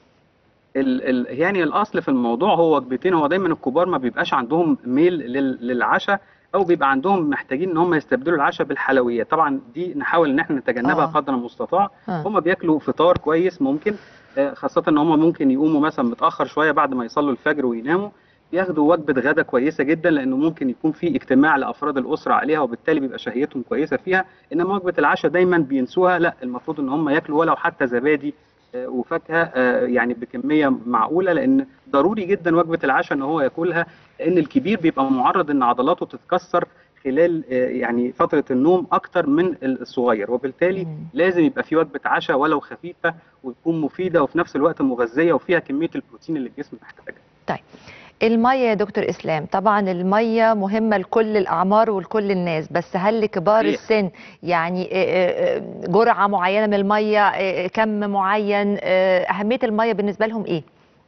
ال ال يعني الاصل في الموضوع هو وجبتين هو دايما الكبار ما بيبقاش عندهم ميل لل للعشاء او بيبقى عندهم محتاجين ان هم يستبدلوا العشاء بالحلويات طبعا دي نحاول ان احنا نتجنبها آه. قدر المستطاع آه. هم بياكلوا فطار كويس ممكن آه، خاصه ان هم ممكن يقوموا مثلا متاخر شويه بعد ما يصلوا الفجر ويناموا ياخدوا وجبه غدا كويسه جدا لانه ممكن يكون في اجتماع لافراد الاسره عليها وبالتالي بيبقى شهيتهم كويسه فيها انما وجبه العشاء دايما بينسوها لا المفروض ان هم ياكلوا ولو حتى زبادي آه، وفاكهه آه، يعني بكميه معقوله لان ضروري جدا وجبه العشاء ان هو ياكلها لان الكبير بيبقى معرض ان عضلاته تتكسر خلال آه، يعني فتره النوم اكتر من الصغير وبالتالي مم. لازم يبقى في وجبه عشاء ولو خفيفه وتكون مفيده وفي نفس الوقت مغذيه وفيها كميه البروتين اللي الجسم محتاجها طيب المية يا دكتور إسلام طبعا المية مهمة لكل الأعمار ولكل الناس بس هل لكبار صحيح. السن يعني آه، آه، جرعة معينة من المية آه، كم معين آه، أهمية المية بالنسبة لهم إيه؟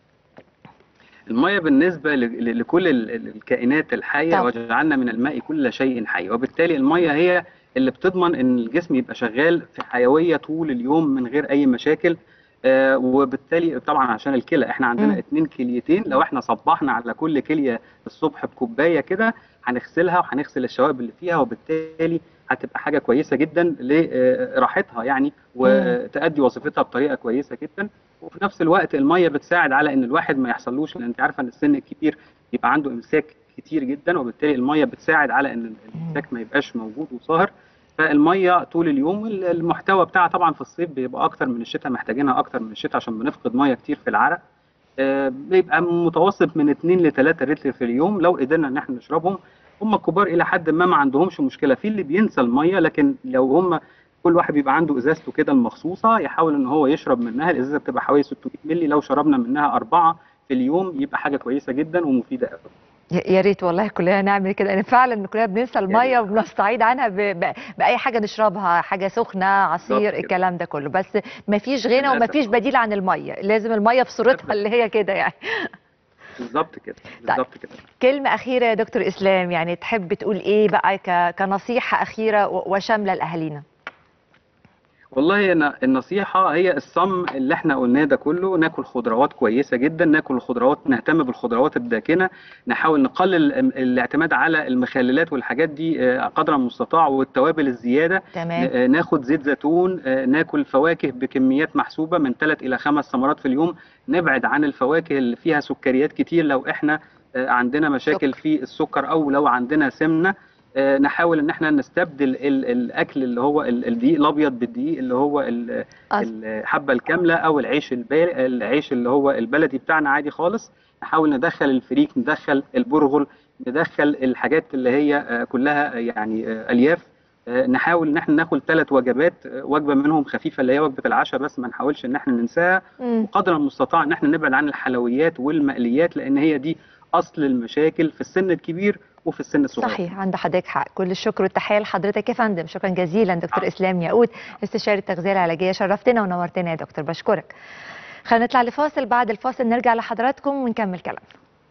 المية بالنسبة ل- ل- لكل ال- ال- الكائنات الحية طب. وجعلنا من الماء كل شيء حي وبالتالي المية هي اللي بتضمن ان الجسم يبقى شغال في حيويه طول اليوم من غير اي مشاكل آه وبالتالي طبعا عشان الكلى احنا عندنا مم. اتنين كليتين لو احنا صبحنا على كل كليه الصبح بكوبايه كده هنغسلها وهنغسل الشوائب اللي فيها وبالتالي هتبقى حاجه كويسه جدا لراحتها يعني وتأدي وظيفتها بطريقه كويسه جدا وفي نفس الوقت الميه بتساعد على ان الواحد ما يحصلوش لان انت عارفه ان السن الكبير يبقى عنده امساك كتير جدا وبالتالي الميه بتساعد على ان الامساك ما يبقاش موجود وظاهر فالميه طول اليوم المحتوى بتاعها طبعا في الصيف بيبقى اكتر من الشتاء محتاجينها اكتر من الشتاء عشان بنفقد ميه كتير في العرق آه، بيبقى متوسط من 2 ل 3 لتر في اليوم لو قدرنا ان احنا نشربهم هم الكبار الى حد ما ما عندهمش مشكله في اللي بينسى الميه لكن لو هم كل واحد بيبقى عنده ازازته كده المخصوصه يحاول ان هو يشرب منها الازازه بتبقى حوالي 600 مللي لو شربنا منها اربعه في اليوم يبقى حاجه كويسه جدا ومفيده قوي يا يا ريت والله كلنا نعمل كده يعني فعلا كلنا بننسى الميه وبنستعيد عنها ب... ب... باي حاجه نشربها حاجه سخنه عصير بالظبط كده. الكلام ده كله بس ما فيش غنى للأسف. وما فيش بديل عن الميه لازم الميه بصورتها اللي هي كده يعني بالظبط كده بالظبط كده كلمه اخيره يا دكتور اسلام يعني تحب تقول ايه بقى ك... كنصيحه اخيره و... وشامله لاهالينا والله أنا النصيحة هي الصم اللي احنا قلناه ده كله ناكل خضروات كويسة جدا ناكل الخضروات نهتم بالخضروات الداكنة نحاول نقلل ال- الاعتماد على المخللات والحاجات دي آه، قدر المستطاع والتوابل الزيادة تمام. آه، ناخد زيت زيتون آه، ناكل فواكه بكميات محسوبة من 3 إلى 5 ثمرات في اليوم نبعد عن الفواكه اللي فيها سكريات كتير لو احنا آه، عندنا مشاكل في السكر أو لو عندنا سمنة آه، نحاول ان احنا نستبدل ال- الاكل اللي هو ال- الدقيق الابيض بالدقيق اللي هو ال- الحبه الكامله او العيش البال العيش اللي هو البلدي بتاعنا عادي خالص نحاول ندخل الفريك ندخل البرغل ندخل الحاجات اللي هي آه، كلها يعني آه، الياف آه، نحاول ان احنا ناكل ثلاث وجبات آه، وجبه منهم خفيفه اللي هي وجبه العشاء بس ما نحاولش ان احنا ننساها مم. وقدر المستطاع ان احنا نبعد عن الحلويات والمقليات لان هي دي اصل المشاكل في السن الكبير وفي السن الصغير صحيح عند حضرتك حق كل الشكر والتحيه لحضرتك يا فندم شكرا جزيلا دكتور اسلام ياقوت استشاري التغذيه العلاجيه شرفتنا ونورتنا يا دكتور بشكرك خلينا نطلع لفاصل بعد الفاصل نرجع لحضراتكم ونكمل كلامنا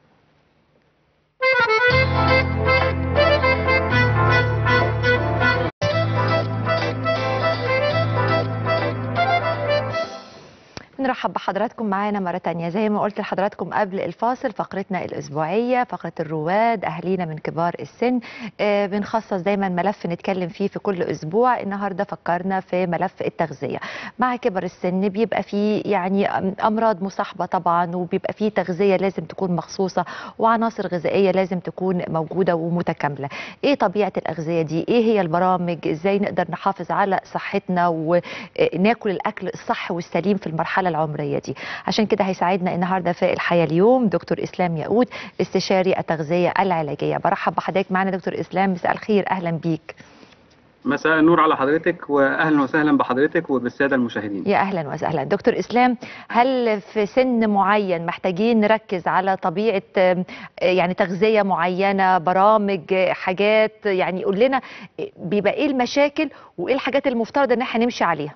نرحب بحضراتكم معانا مرة تانية زي ما قلت لحضراتكم قبل الفاصل فقرتنا الأسبوعية فقرة الرواد أهالينا من كبار السن آه، بنخصص دايما ملف نتكلم فيه في كل أسبوع النهاردة فكرنا في ملف التغذية مع كبر السن بيبقى فيه يعني أم- أمراض مصاحبة طبعا وبيبقى فيه تغذية لازم تكون مخصوصة وعناصر غذائية لازم تكون موجودة ومتكاملة إيه طبيعة الأغذية دي إيه هي البرامج إزاي نقدر نحافظ على صحتنا وناكل الأكل الصح والسليم في المرحلة العمرية دي عشان كده هيساعدنا النهاردة في الحياة اليوم دكتور إسلام ياقوت استشاري التغذية العلاجية برحب بحضرتك معنا دكتور إسلام مساء الخير أهلا بيك مساء النور على حضرتك واهلا وسهلا بحضرتك وبالساده المشاهدين يا اهلا وسهلا دكتور اسلام هل في سن معين محتاجين نركز على طبيعه آم، يعني تغذيه معينه برامج آه، حاجات يعني قول لنا بيبقى ايه المشاكل وايه الحاجات المفترض ان احنا نمشي عليها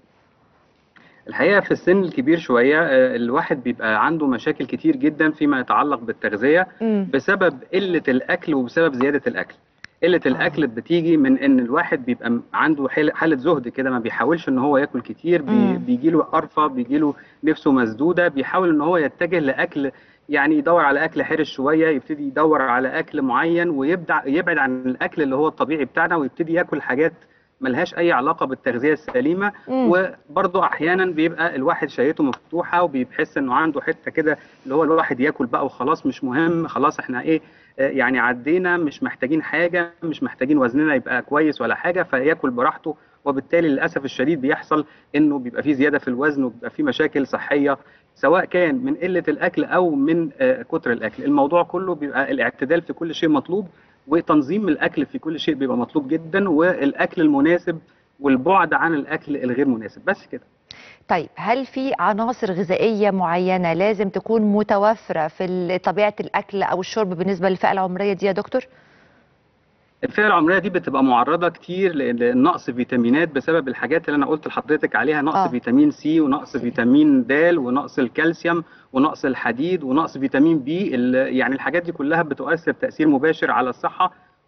الحقيقه في السن الكبير شويه آه، الواحد بيبقى عنده مشاكل كتير جدا فيما يتعلق بالتغذيه مم. بسبب قله الاكل وبسبب زياده الاكل قله الاكل بتيجي من ان الواحد بيبقى م- عنده حال- حاله زهد كده ما بيحاولش ان هو ياكل كتير بي مم. بيجي له قرفه بيجي له نفسه مسدوده بيحاول ان هو يتجه لاكل يعني يدور على اكل حرش شويه يبتدي يدور على اكل معين ويبدع يبعد عن الاكل اللي هو الطبيعي بتاعنا ويبتدي ياكل حاجات ملهاش اي علاقه بالتغذيه السليمه مم. وبرضه احيانا بيبقى الواحد شهيته مفتوحه وبيحس انه عنده حته كده اللي هو الواحد ياكل بقى وخلاص مش مهم خلاص احنا ايه آه، يعني عدينا مش محتاجين حاجه مش محتاجين وزننا يبقى كويس ولا حاجه فياكل براحته وبالتالي للاسف الشديد بيحصل انه بيبقى فيه زياده في الوزن وبيبقى فيه مشاكل صحيه سواء كان من قله الاكل او من آه، كتر الاكل الموضوع كله بيبقى الاعتدال في كل شيء مطلوب وتنظيم الاكل في كل شيء بيبقى مطلوب جدا والاكل المناسب والبعد عن الاكل الغير مناسب بس كده طيب هل في عناصر غذائيه معينه لازم تكون متوفره في ال- طبيعه الاكل او الشرب بالنسبه للفئه العمريه دي يا دكتور الفئه العمريه دي بتبقى معرضه كتير ل- لنقص فيتامينات بسبب الحاجات اللي انا قلت لحضرتك عليها نقص آه. آه. فيتامين سي ونقص فيتامين د ونقص الكالسيوم ونقص الحديد ونقص فيتامين بي ال- يعني الحاجات دي كلها بتؤثر تاثير مباشر على الصحه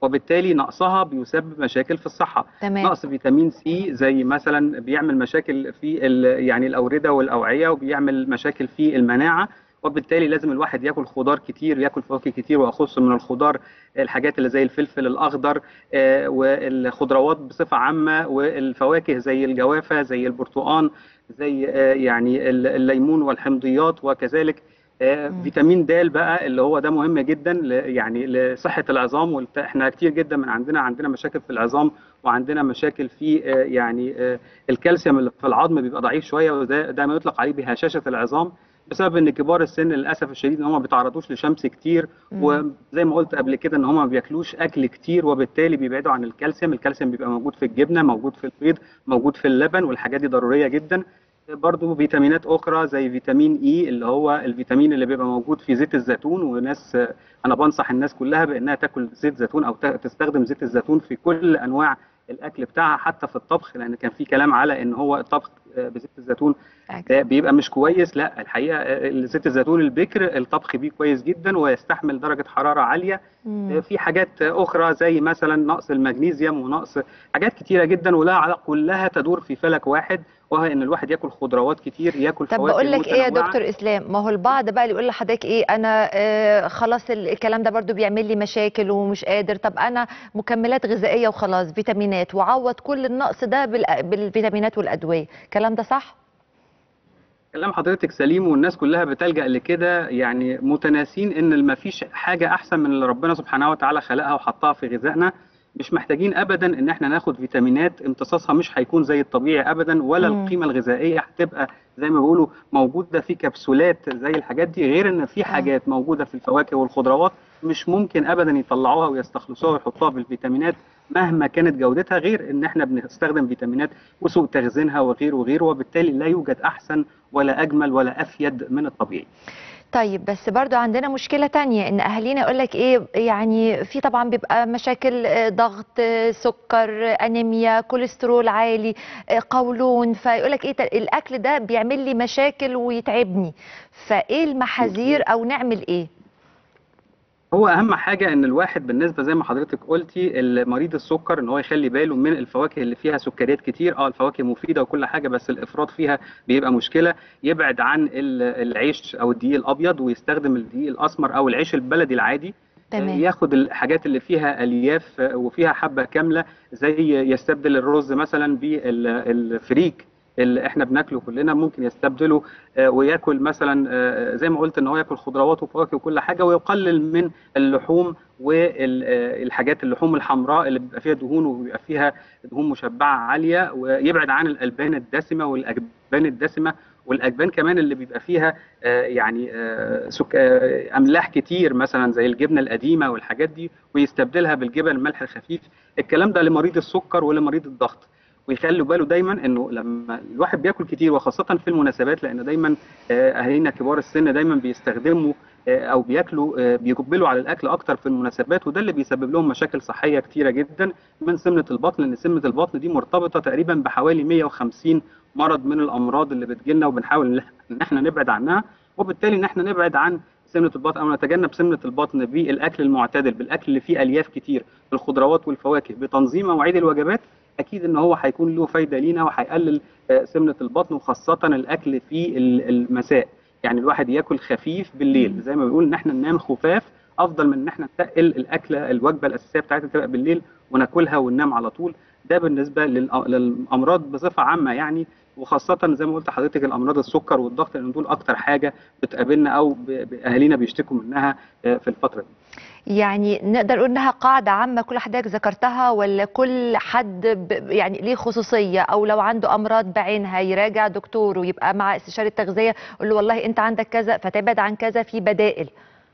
وبالتالي نقصها بيسبب مشاكل في الصحه تمام. نقص فيتامين سي زي مثلا بيعمل مشاكل في ال- يعني الاورده والاوعيه وبيعمل مشاكل في المناعه وبالتالي لازم الواحد ياكل خضار كتير ياكل فواكه كتير واخص من الخضار الحاجات اللي زي الفلفل الاخضر آه، والخضروات بصفه عامه والفواكه زي الجوافه زي البرتقال زي آه، يعني ال- الليمون والحمضيات وكذلك آه، فيتامين د بقى اللي هو ده مهم جدا ل- يعني لصحه العظام والت... احنا كتير جدا من عندنا عندنا مشاكل في العظام وعندنا مشاكل في آه، يعني آه، الكالسيوم اللي في العظم بيبقى ضعيف شويه وده ده ما يطلق عليه بهشاشه العظام بسبب ان كبار السن للاسف الشديد ان هم ما بيتعرضوش لشمس كتير مم. وزي ما قلت قبل كده ان هم ما بياكلوش اكل كتير وبالتالي بيبعدوا عن الكالسيوم الكالسيوم بيبقى موجود في الجبنه موجود في البيض موجود في اللبن والحاجات دي ضروريه جدا برضه فيتامينات اخرى زي فيتامين اي اللي هو الفيتامين اللي بيبقى موجود في زيت الزيتون وناس انا بنصح الناس كلها بانها تاكل زيت زيتون او ت- تستخدم زيت الزيتون في كل انواع الاكل بتاعها حتى في الطبخ لان كان في كلام على ان هو الطبخ آه، بزيت الزيتون آه، بيبقى مش كويس لا الحقيقه آه، زيت الزيتون البكر الطبخ بيه كويس جدا ويستحمل درجه حراره عاليه آه، في حاجات اخرى زي مثلا نقص المغنيسيوم ونقص حاجات كتيره جدا ولها علاقه كلها تدور في فلك واحد وهو ان الواحد ياكل خضروات كتير ياكل طب فواكه بقول لك ايه يا متنوعة. دكتور اسلام ما هو البعض بقى اللي يقول لحضرتك ايه انا آه خلاص ال- الكلام ده برضو بيعمل لي مشاكل ومش قادر طب انا مكملات غذائيه وخلاص فيتامينات وعوض كل النقص ده بالأ- بالفيتامينات والادويه الكلام ده صح كلام حضرتك سليم والناس كلها بتلجأ لكده يعني متناسين ان ما فيش حاجه احسن من اللي ربنا سبحانه وتعالى خلقها وحطها في غذائنا مش محتاجين ابدا ان احنا ناخد فيتامينات امتصاصها مش هيكون زي الطبيعي ابدا ولا مم. القيمه الغذائيه هتبقى زي ما بيقولوا موجوده في كبسولات زي الحاجات دي غير ان في حاجات موجوده في الفواكه والخضروات مش ممكن ابدا يطلعوها ويستخلصوها ويحطوها في الفيتامينات مهما كانت جودتها غير ان احنا بنستخدم فيتامينات وسوء تخزينها وغيره وغيره وبالتالي لا يوجد احسن ولا اجمل ولا افيد من الطبيعي طيب بس برضو عندنا مشكلة تانية ان اهالينا يقول لك ايه يعني في طبعا بيبقى مشاكل آه، ضغط آه، سكر آه، انيميا كوليسترول عالي آه، قولون فيقول لك ايه ت- الاكل ده بيعمل لي مشاكل ويتعبني فايه المحاذير او نعمل ايه هو اهم حاجه ان الواحد بالنسبه زي ما حضرتك قلتي مريض السكر ان هو يخلي باله من الفواكه اللي فيها سكريات كتير اه الفواكه مفيده وكل حاجه بس الافراط فيها بيبقى مشكله يبعد عن ال- العيش او الدقيق الابيض ويستخدم الدقيق الاسمر او العيش البلدي العادي تمام. ياخد الحاجات اللي فيها الياف آه، وفيها حبه كامله زي يستبدل الرز مثلا بالفريك اللي احنا بناكله كلنا ممكن يستبدله آه، وياكل مثلا آه، زي ما قلت ان هو ياكل خضروات وفواكه وكل حاجه ويقلل من اللحوم والحاجات اللحوم الحمراء اللي بيبقى فيها دهون وبيبقى فيها دهون مشبعه عاليه ويبعد عن الالبان الدسمه والاجبان الدسمه والاجبان كمان اللي بيبقى فيها آه، يعني آه، سك... آه، املاح كتير مثلا زي الجبنه القديمه والحاجات دي ويستبدلها بالجبن الملح الخفيف الكلام ده لمريض السكر ولمريض الضغط ويخلوا باله دايما انه لما الواحد بياكل كتير وخاصه في المناسبات لان دايما آه، اهالينا كبار السن دايما بيستخدموا آه، او بياكلوا آه، بيقبلوا على الاكل اكتر في المناسبات وده اللي بيسبب لهم مشاكل صحيه كتيره جدا من سمنه البطن لان سمنه البطن دي مرتبطه تقريبا بحوالي 150 مرض من الامراض اللي بتجيلنا وبنحاول ان احنا نبعد عنها وبالتالي ان احنا نبعد عن سمنه البطن او نتجنب سمنه البطن بالاكل المعتدل بالاكل اللي فيه الياف كتير بالخضروات والفواكه بتنظيم مواعيد الوجبات اكيد ان هو هيكون له فايده لينا وهيقلل آه، سمنه البطن وخاصه الاكل في ال- المساء يعني الواحد ياكل خفيف بالليل زي ما بنقول ان احنا ننام خفاف افضل من ان احنا نتقل الاكله الوجبه الاساسيه بتاعتنا تبقى بالليل وناكلها وننام على طول ده بالنسبه للأ- للامراض بصفه عامه يعني وخاصة زي ما قلت حضرتك الأمراض السكر والضغط لأن دول أكتر حاجة بتقابلنا أو ب- ب- أهالينا بيشتكوا منها آه، في الفترة دي. يعني نقدر نقول انها قاعده عامه كل حضرتك ذكرتها ولا كل حد ب- يعني ليه خصوصيه او لو عنده امراض بعينها يراجع دكتور ويبقى مع استشاره تغذيه يقول له والله انت عندك كذا فتبعد عن كذا في بدائل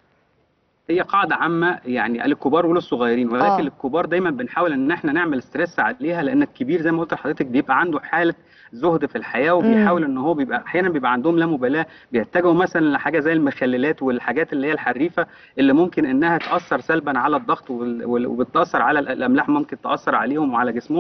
هي قاعدة عامة يعني للكبار وللصغيرين ولكن آه. الكبار دايما بنحاول ان احنا نعمل ستريس عليها لان الكبير زي ما قلت لحضرتك بيبقى عنده حالة زهد في الحياة وبيحاول ان هو بيبقى احيانا بيبقى عندهم لا مبالاة بيتجهوا مثلا لحاجة زي المخللات والحاجات اللي هي الحريفة اللي ممكن انها تأثر سلبا على الضغط وال- وال- وبتأثر على ال- الاملاح ممكن تأثر عليهم وعلى جسمهم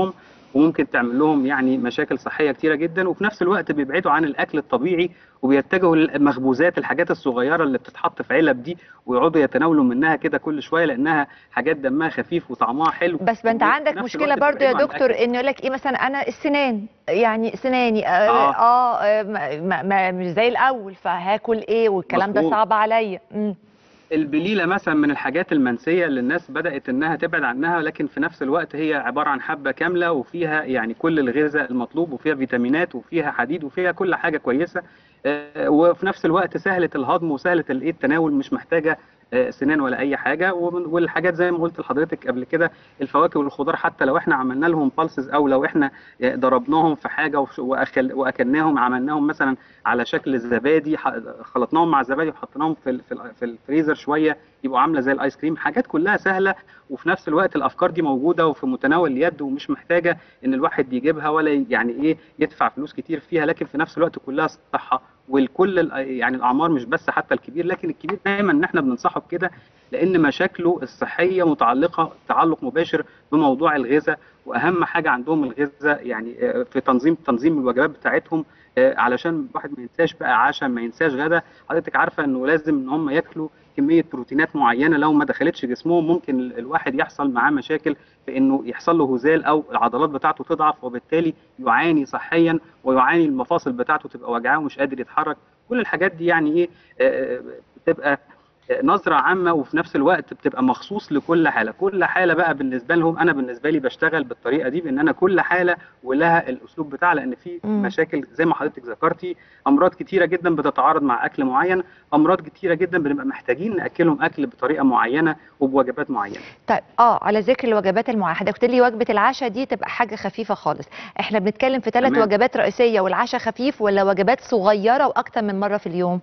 وممكن تعمل لهم يعني مشاكل صحيه كتيره جدا وفي نفس الوقت بيبعدوا عن الاكل الطبيعي وبيتجهوا للمخبوزات الحاجات الصغيره اللي بتتحط في علب دي ويقعدوا يتناولوا منها كده كل شويه لانها حاجات دمها خفيف وطعمها حلو بس ما انت وفي عندك نفس مشكله الوقت برضو يا بيبعدوا عن دكتور الأكل. انه يقول لك ايه مثلا انا السنان يعني سناني اه, آه. آه, آه ما- ما ما مش زي الاول فهاكل ايه والكلام ده مظبوط. صعب عليا مم. البليله مثلا من الحاجات المنسيه اللي الناس بدات انها تبعد عنها لكن في نفس الوقت هي عباره عن حبه كامله وفيها يعني كل الغذاء المطلوب وفيها فيتامينات وفيها حديد وفيها كل حاجه كويسه آه، وفي نفس الوقت سهله الهضم وسهله الايه التناول مش محتاجه آه، سنان ولا اي حاجه ومن- والحاجات زي ما قلت لحضرتك قبل كده الفواكه والخضار حتى لو احنا عملنا لهم بالسز او لو احنا آه، ضربناهم في حاجه وش- وأكل واكلناهم عملناهم مثلا على شكل زبادي ح- خلطناهم مع الزبادي وحطيناهم في ال- في ال- في الفريزر شويه يبقوا عامله زي الايس كريم حاجات كلها سهله وفي نفس الوقت الافكار دي موجوده وفي متناول اليد ومش محتاجه ان الواحد يجيبها ولا يعني ايه يدفع فلوس كتير فيها لكن في نفس الوقت كلها صحه والكل ال- يعني الاعمار مش بس حتى الكبير لكن الكبير دايما ان احنا بننصحه بكده لان مشاكله الصحيه متعلقه تعلق مباشر بموضوع الغذاء واهم حاجه عندهم الغذاء يعني آه، في تنظيم تنظيم الوجبات بتاعتهم آه، علشان الواحد ما ينساش بقى عشاء ما ينساش غدا حضرتك عارفه انه لازم ان هم ياكلوا كميه بروتينات معينه لو ما دخلتش جسمهم ممكن ال- الواحد يحصل معاه مشاكل في انه يحصل له هزال او العضلات بتاعته تضعف وبالتالي يعاني صحيا ويعاني المفاصل بتاعته تبقى وجعاه ومش قادر يتحرك كل الحاجات دي يعني ايه آه، آه، بتبقى نظرة عامة وفي نفس الوقت بتبقى مخصوص لكل حالة كل حالة بقى بالنسبة لهم أنا بالنسبة لي بشتغل بالطريقة دي بأن أنا كل حالة ولها الأسلوب بتاعها لأن في مم. مشاكل زي ما حضرتك ذكرتي أمراض كتيرة جدا بتتعارض مع أكل معين أمراض كتيرة جدا بنبقى محتاجين نأكلهم أكل بطريقة معينة وبوجبات معينة طيب اه على ذكر الوجبات المعينه حضرتك قلت لي وجبه العشاء دي تبقى حاجه خفيفه خالص احنا بنتكلم في ثلاث تمام. وجبات رئيسيه والعشاء خفيف ولا وجبات صغيره واكتر من مره في اليوم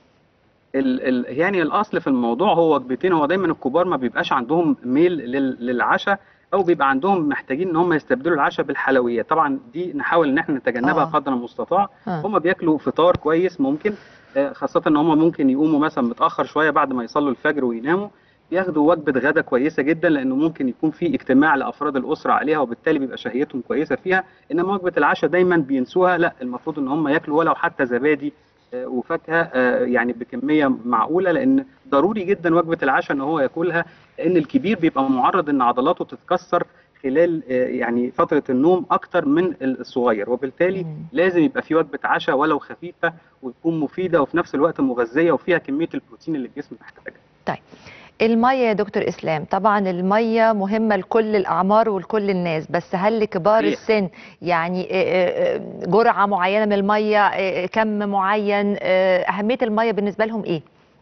ال ال يعني الاصل في الموضوع هو وجبتين هو دايما الكبار ما بيبقاش عندهم ميل لل- للعشاء او بيبقى عندهم محتاجين ان هم يستبدلوا العشاء بالحلويات طبعا دي نحاول ان احنا نتجنبها آه. قدر المستطاع آه. هم بياكلوا فطار كويس ممكن آه، خاصه ان هم ممكن يقوموا مثلا متاخر شويه بعد ما يصلوا الفجر ويناموا بياخدوا وجبه غدا كويسه جدا لانه ممكن يكون في اجتماع لافراد الاسره عليها وبالتالي بيبقى شهيتهم كويسه فيها انما وجبه العشاء دايما بينسوها لا المفروض ان هم ياكلوا ولو حتى زبادي آه، وفاكهه آه، يعني بكميه معقوله لان ضروري جدا وجبه العشاء ان هو ياكلها لان الكبير بيبقى معرض ان عضلاته تتكسر خلال آه، يعني فتره النوم اكتر من الصغير وبالتالي مم. لازم يبقى في وجبه عشاء ولو خفيفه وتكون مفيده وفي نفس الوقت مغذيه وفيها كميه البروتين اللي الجسم محتاجها المية يا دكتور إسلام طبعا المية مهمة لكل الأعمار ولكل الناس بس هل لكبار صحيح. السن يعني آه، آه، آه، جرعة معينة من المية آه، آه، كم معين آه، أهمية المية بالنسبة لهم إيه؟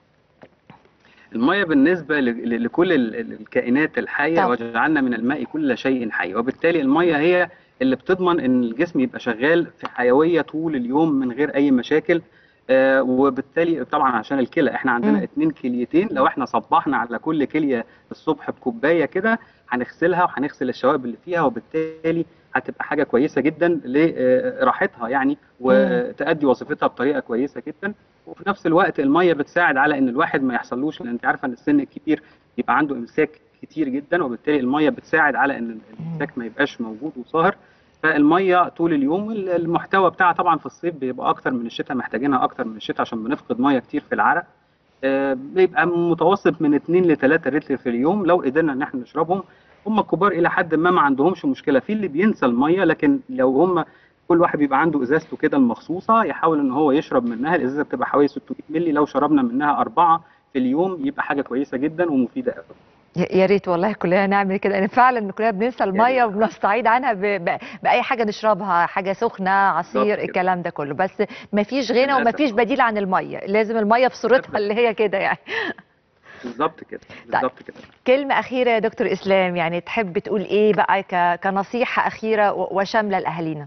المية بالنسبة ل- ل- لكل ال- ال- الكائنات الحية طبعا. وجعلنا من الماء كل شيء حي وبالتالي المية هي اللي بتضمن ان الجسم يبقى شغال في حيوية طول اليوم من غير اي مشاكل آه وبالتالي طبعا عشان الكلى احنا عندنا مم. اتنين كليتين لو احنا صبحنا على كل كلية الصبح بكوباية كده هنغسلها وهنغسل الشوائب اللي فيها وبالتالي هتبقى حاجة كويسة جدا لراحتها يعني وتأدي وظيفتها بطريقة كويسة جدا وفي نفس الوقت الميه بتساعد على ان الواحد ما يحصلوش لان انت عارفه ان السن الكبير يبقى عنده امساك كتير جدا وبالتالي الميه بتساعد على ان الامساك ما يبقاش موجود وظاهر فالميه طول اليوم ال- المحتوى بتاعها طبعا في الصيف بيبقى اكتر من الشتاء محتاجينها اكتر من الشتاء عشان بنفقد ميه كتير في العرق آه، بيبقى متوسط من 2 ل 3 لتر في اليوم لو قدرنا ان احنا نشربهم هم الكبار الى حد ما ما عندهمش مشكله في اللي بينسى الميه لكن لو هم كل واحد بيبقى عنده ازازته كده المخصوصه يحاول ان هو يشرب منها الازازه بتبقى حوالي 600 مللي لو شربنا منها اربعه في اليوم يبقى حاجه كويسه جدا ومفيده قوي يا يا ريت والله كلنا نعمل كده لان فعلا كلنا بننسى الميه وبنستعيد عنها ب... ب... باي حاجه نشربها حاجه سخنه عصير بالظبط كده. الكلام ده كله بس ما فيش غنى وما للأسف. فيش بديل عن الميه لازم الميه في صورتها اللي هي كده يعني بالظبط كده بالظبط كده كلمه اخيره يا دكتور اسلام يعني تحب تقول ايه بقى ك... كنصيحه اخيره و... وشامله لاهالينا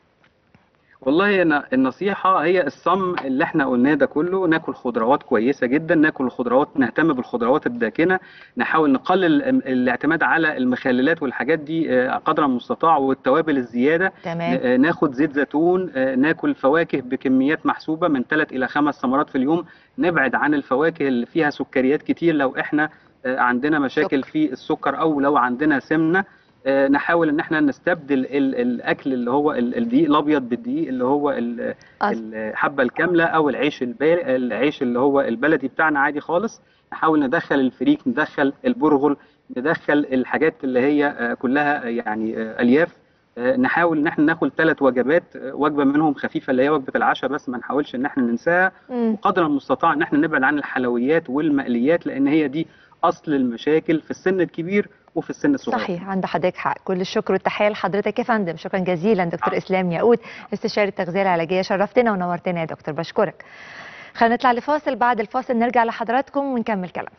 والله أنا النصيحة هي الصم اللي احنا قلناه ده كله ناكل خضروات كويسة جدا ناكل الخضروات نهتم بالخضروات الداكنة نحاول نقلل ال- الاعتماد على المخللات والحاجات دي آه، قدر المستطاع والتوابل الزيادة تمام آه، ناخد زيت زيتون آه، ناكل فواكه بكميات محسوبة من 3 إلى 5 ثمرات في اليوم نبعد عن الفواكه اللي فيها سكريات كتير لو احنا آه، عندنا مشاكل في السكر أو لو عندنا سمنة آه، نحاول ان احنا نستبدل ال- الاكل اللي هو ال- الدقيق الابيض بالدقيق اللي هو ال- الحبه الكامله او العيش الباري العيش اللي هو البلدي بتاعنا عادي خالص نحاول ندخل الفريك ندخل البرغل ندخل الحاجات اللي هي آه، كلها يعني آه، الياف آه، نحاول ان احنا ناكل ثلاث وجبات آه، وجبه منهم خفيفه اللي هي وجبه العشاء بس ما نحاولش ان احنا ننساها مم. وقدر المستطاع ان احنا نبعد عن الحلويات والمقليات لان هي دي اصل المشاكل في السن الكبير وفي السن الصغير صحيح عند حضرتك حق كل الشكر والتحيه لحضرتك يا فندم شكرا جزيلا دكتور اسلام ياقوت استشاري التغذيه العلاجيه شرفتنا ونورتنا يا دكتور بشكرك خلينا نطلع لفاصل بعد الفاصل نرجع لحضراتكم ونكمل كلامنا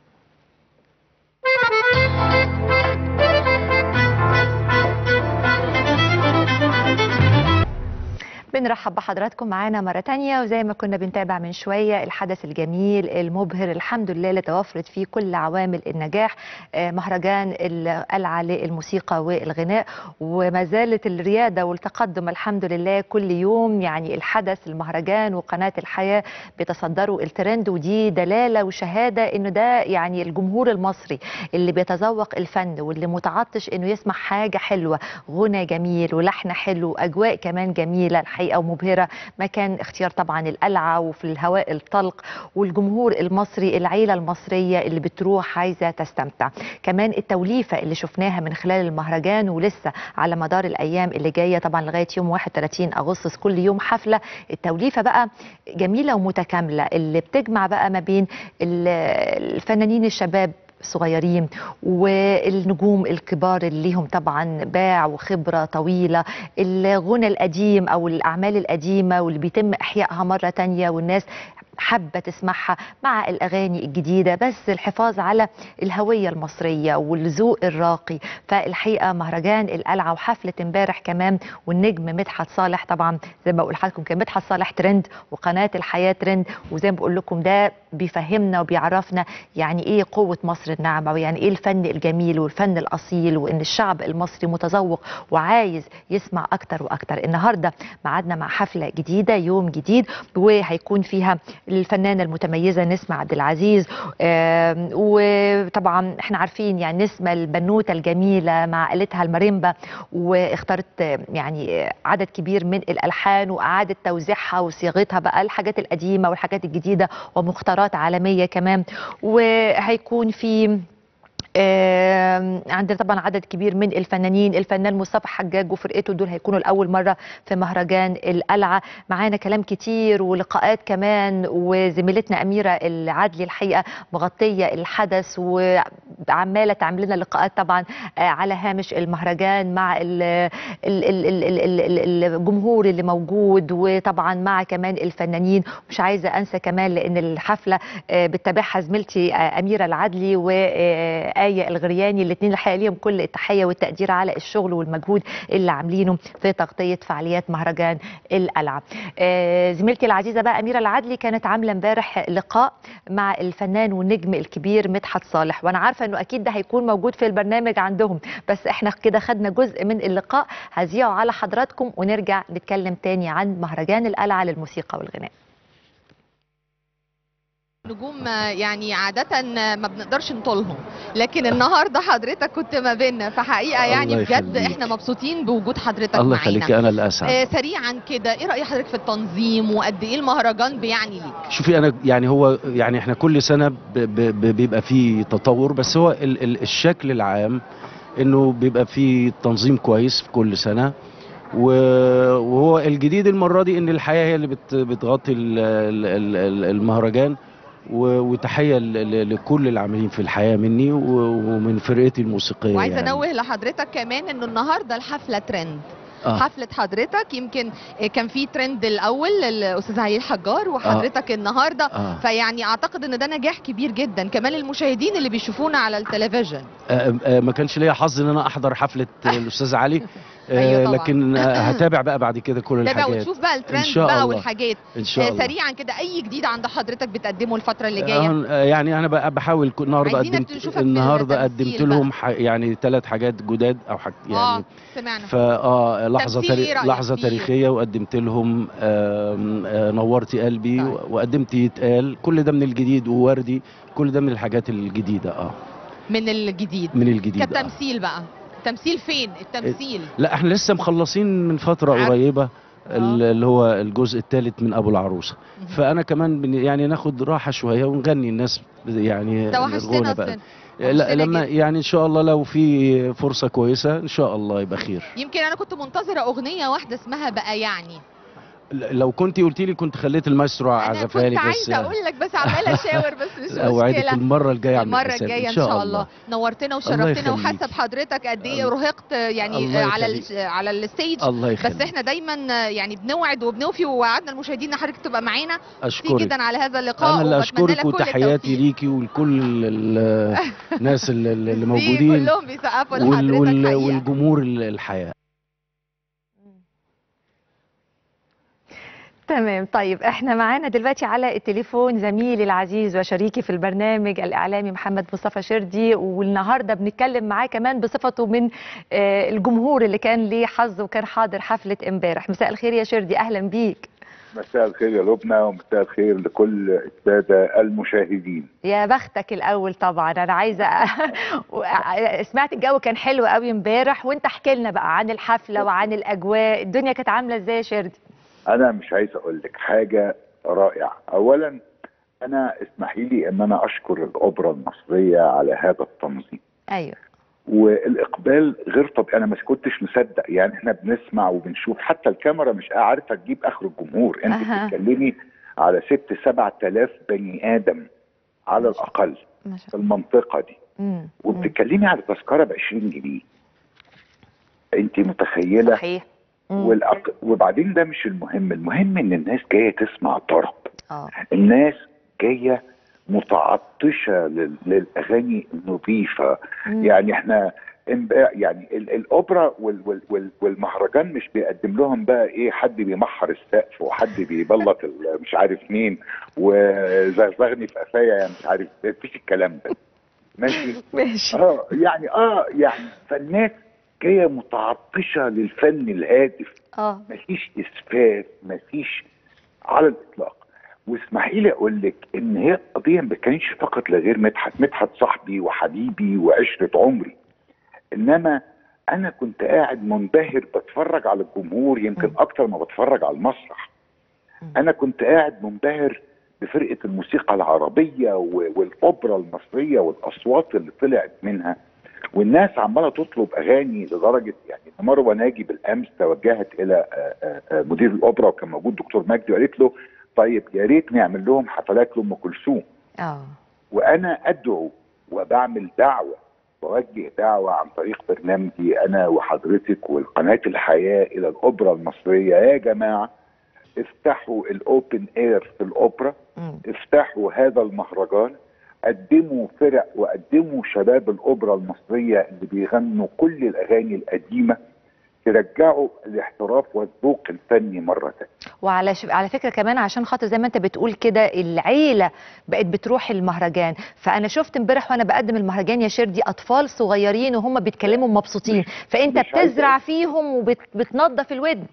بنرحب بحضراتكم معانا مرة تانية وزي ما كنا بنتابع من شوية الحدث الجميل المبهر الحمد لله اللي توفرت فيه كل عوامل النجاح آه، مهرجان القلعة للموسيقى والغناء وما زالت الريادة والتقدم الحمد لله كل يوم يعني الحدث المهرجان وقناة الحياة بيتصدروا الترند ودي دلالة وشهادة انه ده يعني الجمهور المصري اللي بيتذوق الفن واللي متعطش انه يسمع حاجة حلوة غنى جميل ولحن حلو اجواء كمان جميلة الحقيقة ومبهرة مكان اختيار طبعا القلعة وفي الهواء الطلق والجمهور المصري العيلة المصرية اللي بتروح عايزة تستمتع كمان التوليفة اللي شفناها من خلال المهرجان ولسه على مدار الأيام اللي جاية طبعا لغاية يوم 31 أغسطس كل يوم حفلة التوليفة بقى جميلة ومتكاملة اللي بتجمع بقى ما بين ال- الفنانين الشباب صغيرين والنجوم الكبار اللي ليهم طبعا باع وخبرة طويلة الغنى القديم أو الأعمال القديمة واللي بيتم إحيائها مرة تانية والناس حابة تسمعها مع الأغاني الجديدة بس الحفاظ على الهوية المصرية والذوق الراقي فالحقيقة مهرجان القلعة وحفلة امبارح كمان والنجم مدحت صالح طبعا زي ما بقول لحضراتكم كان مدحت صالح ترند وقناة الحياة ترند وزي ما بقول لكم ده بيفهمنا وبيعرفنا يعني ايه قوة مصر الناعمة ويعني ايه الفن الجميل والفن الأصيل وان الشعب المصري متذوق وعايز يسمع أكتر وأكتر النهاردة معادنا مع حفلة جديدة يوم جديد وهيكون فيها الفنانة المتميزة نسمة عبد العزيز آم، وطبعا احنا عارفين يعني نسمة البنوتة الجميلة مع عائلتها المريمبا واختارت آه، يعني آه، عدد كبير من الألحان وأعادت توزيعها وصياغتها بقى الحاجات القديمة والحاجات الجديدة ومختارات عالمية كمان وهيكون في آم، عندنا طبعا عدد كبير من الفنانين الفنان مصطفى حجاج وفرقته دول هيكونوا لاول مره في مهرجان القلعه معانا كلام كتير ولقاءات كمان وزميلتنا اميره العدلي الحقيقه مغطيه الحدث وعماله تعمل لنا لقاءات طبعا آه، على هامش المهرجان مع ال ال ال ال ال ال الجمهور اللي موجود وطبعا مع كمان الفنانين مش عايزه انسى كمان لان الحفله آه، بتتابعها زميلتي آه، اميره العدلي وآية الغرياني الاثنين الحقيقه ليهم كل التحيه والتقدير على الشغل والمجهود اللي عاملينه في تغطيه فعاليات مهرجان القلعه. آه، زميلتي العزيزه بقى اميره العدلي كانت عامله امبارح لقاء مع الفنان والنجم الكبير مدحت صالح وانا عارفه انه اكيد ده هيكون موجود في البرنامج عندهم بس احنا كده خدنا جزء من اللقاء هذيعه على حضراتكم ونرجع نتكلم تاني عن مهرجان القلعه للموسيقى والغناء. نجوم يعني عادة ما بنقدرش نطولهم لكن النهارده حضرتك كنت ما بيننا فحقيقة يعني الله بجد يخليك. احنا مبسوطين بوجود حضرتك الله معانا يخليك انا الاسعد آه سريعا كده ايه رأي حضرتك في التنظيم وقد ايه المهرجان بيعني ليك شوفي انا يعني هو يعني احنا كل سنه ب- ب- ب- بيبقى فيه تطور بس هو ال- ال- الشكل العام انه بيبقى فيه تنظيم كويس في كل سنه و- وهو الجديد المره دي ان الحياه هي اللي بت- بتغطي ال- ال- ال- ال- المهرجان و- وتحيه ل- ل- لكل العاملين في الحياه مني و- ومن فرقتي الموسيقيه وعايزه يعني. انوه لحضرتك كمان انه النهارده الحفله ترند آه. حفلة حضرتك يمكن آه، كان في ترند الأول الأستاذ علي الحجار وحضرتك النهاردة آه. فيعني أعتقد إن ده نجاح كبير جدا كمان المشاهدين اللي بيشوفونا على التلفزيون آه، آه، ما كانش ليا حظ ان انا احضر حفله الاستاذ علي آه، أيوة طبعاً. لكن آه، هتابع بقى بعد كده كل تابع الحاجات وتشوف بقى ان الترند شاء بقى الله والحاجات ان شاء آه، الله سريعا كده أي جديد عند حضرتك بتقدمه الفترة اللي جاية آه، يعني انا بقى بحاول كل- النهارده عايزينك قدمت تشوفك في النهارده التمثيل قدمت لهم ح... يعني ثلاث حاجات جداد او حاجة اه يعني سمعنا فاه لحظه تمثيل إيه تاري... رأيك لحظه فيه؟ تاريخيه وقدمت لهم آم، آه، نورتي قلبي و- وقدمت يتقال كل ده من الجديد ووردي كل ده من الحاجات الجديده اه من الجديد من الجديد آه. كتمثيل بقى التمثيل فين التمثيل لا احنا لسه مخلصين من فتره عارف. قريبه ال- اللي هو الجزء الثالث من ابو العروسه فانا كمان بن يعني ناخد راحه شويه ونغني الناس يعني توحشتنا الغنى بقى أصلاً. لا وحشتنا لما جدا. يعني ان شاء الله لو في فرصه كويسه ان شاء الله يبقى خير يمكن انا كنت منتظره اغنيه واحده اسمها بقى يعني ل- لو كنت قلت لي كنت خليت المايسترو انا عزفها لي كنت بس عايزه اقول لك بس عماله اشاور بس مش اوعدك مشكله المره الجايه اعمل المره حساب الجايه ان شاء الله نورتنا الله وشرفتنا يخليك. وحاسه بحضرتك قد ايه رهقت يعني الله على يخليك. ال- على الستيج الله بس يخليك. احنا دايما يعني بنوعد وبنوفي ووعدنا المشاهدين ان حضرتك تبقى معانا اشكرك ميرسي جدا على هذا اللقاء انا اللي وبتمنى لك اشكرك كل وتحياتي التوفيق. ليكي ولكل ال- الناس اللي اللي دي موجودين كلهم بيسقفوا وال لحضرتك وال حقيقة. والجمهور ال- الحياه تمام طيب احنا معانا دلوقتي على التليفون زميلي العزيز وشريكي في البرنامج الاعلامي محمد مصطفى شردي والنهارده بنتكلم معاه كمان بصفته من آه، الجمهور اللي كان ليه حظ وكان حاضر حفله امبارح مساء الخير يا شردي اهلا بيك مساء الخير يا لبنى ومساء الخير لكل السادة المشاهدين يا بختك الاول طبعا انا عايزه سمعت الجو كان حلو قوي امبارح وانت احكي لنا بقى عن الحفله وعن الاجواء الدنيا كانت عامله ازاي يا شردي أنا مش عايز أقول لك حاجة رائعة أولا أنا اسمحي لي أن أنا أشكر الأوبرا المصرية على هذا التنظيم ايوه والاقبال غير طبيعي انا ما كنتش مصدق يعني احنا بنسمع وبنشوف حتى الكاميرا مش عارفه تجيب اخر الجمهور انت أها. بتتكلمي على ست سبعة آلاف بني ادم على الاقل ما شاء في المنطقه دي مم. وبتتكلمي على تذكره ب 20 جنيه انت متخيله صحيح مم. والأق... وبعدين ده مش المهم المهم ان الناس جايه تسمع طرب اه الناس جايه متعطشه لل... للاغاني النظيفه مم. يعني احنا إمب- يعني ال... الاوبرا وال... وال... وال... والمهرجان مش بيقدم لهم بقى ايه حد بيمحر السقف وحد بيبلط ال... مش عارف مين وزغزغني في قفايا يعني مش عارف مفيش الكلام ده ماشي ماشي اه يعني اه يعني فالناس جايه متعطشه للفن الهادف اه مفيش اسفاف مفيش على الاطلاق واسمحي لي اقول لك ان هي قضيه ما كانتش فقط لغير مدحت مدحت صاحبي وحبيبي وعشره عمري انما انا كنت قاعد منبهر بتفرج على الجمهور يمكن اكتر ما بتفرج على المسرح انا كنت قاعد منبهر بفرقه الموسيقى العربيه و- والاوبرا المصريه والاصوات اللي طلعت منها والناس عماله تطلب اغاني لدرجه يعني إن مروه ناجي بالامس توجهت الى آه، آه، آه، مدير الاوبرا وكان موجود دكتور مجدي وقالت له طيب يا ريت نعمل لهم حفلات لام كلثوم اه وانا ادعو وبعمل دعوه بوجه دعوه عن طريق برنامجي انا وحضرتك والقناه الحياه الى الاوبرا المصريه يا جماعه افتحوا الاوبن اير في الاوبرا افتحوا هذا المهرجان قدموا فرق وقدموا شباب الاوبرا المصريه اللي بيغنوا كل الاغاني القديمه ترجعوا الاحتراف والذوق الفني مره ثانيه وعلى ش... على فكره كمان عشان خاطر زي ما انت بتقول كده العيله بقت بتروح المهرجان فانا شفت امبارح وانا بقدم المهرجان يا شردي اطفال صغيرين وهم بيتكلموا مبسوطين فانت مش عايز بتزرع فيهم وبتنظف الودن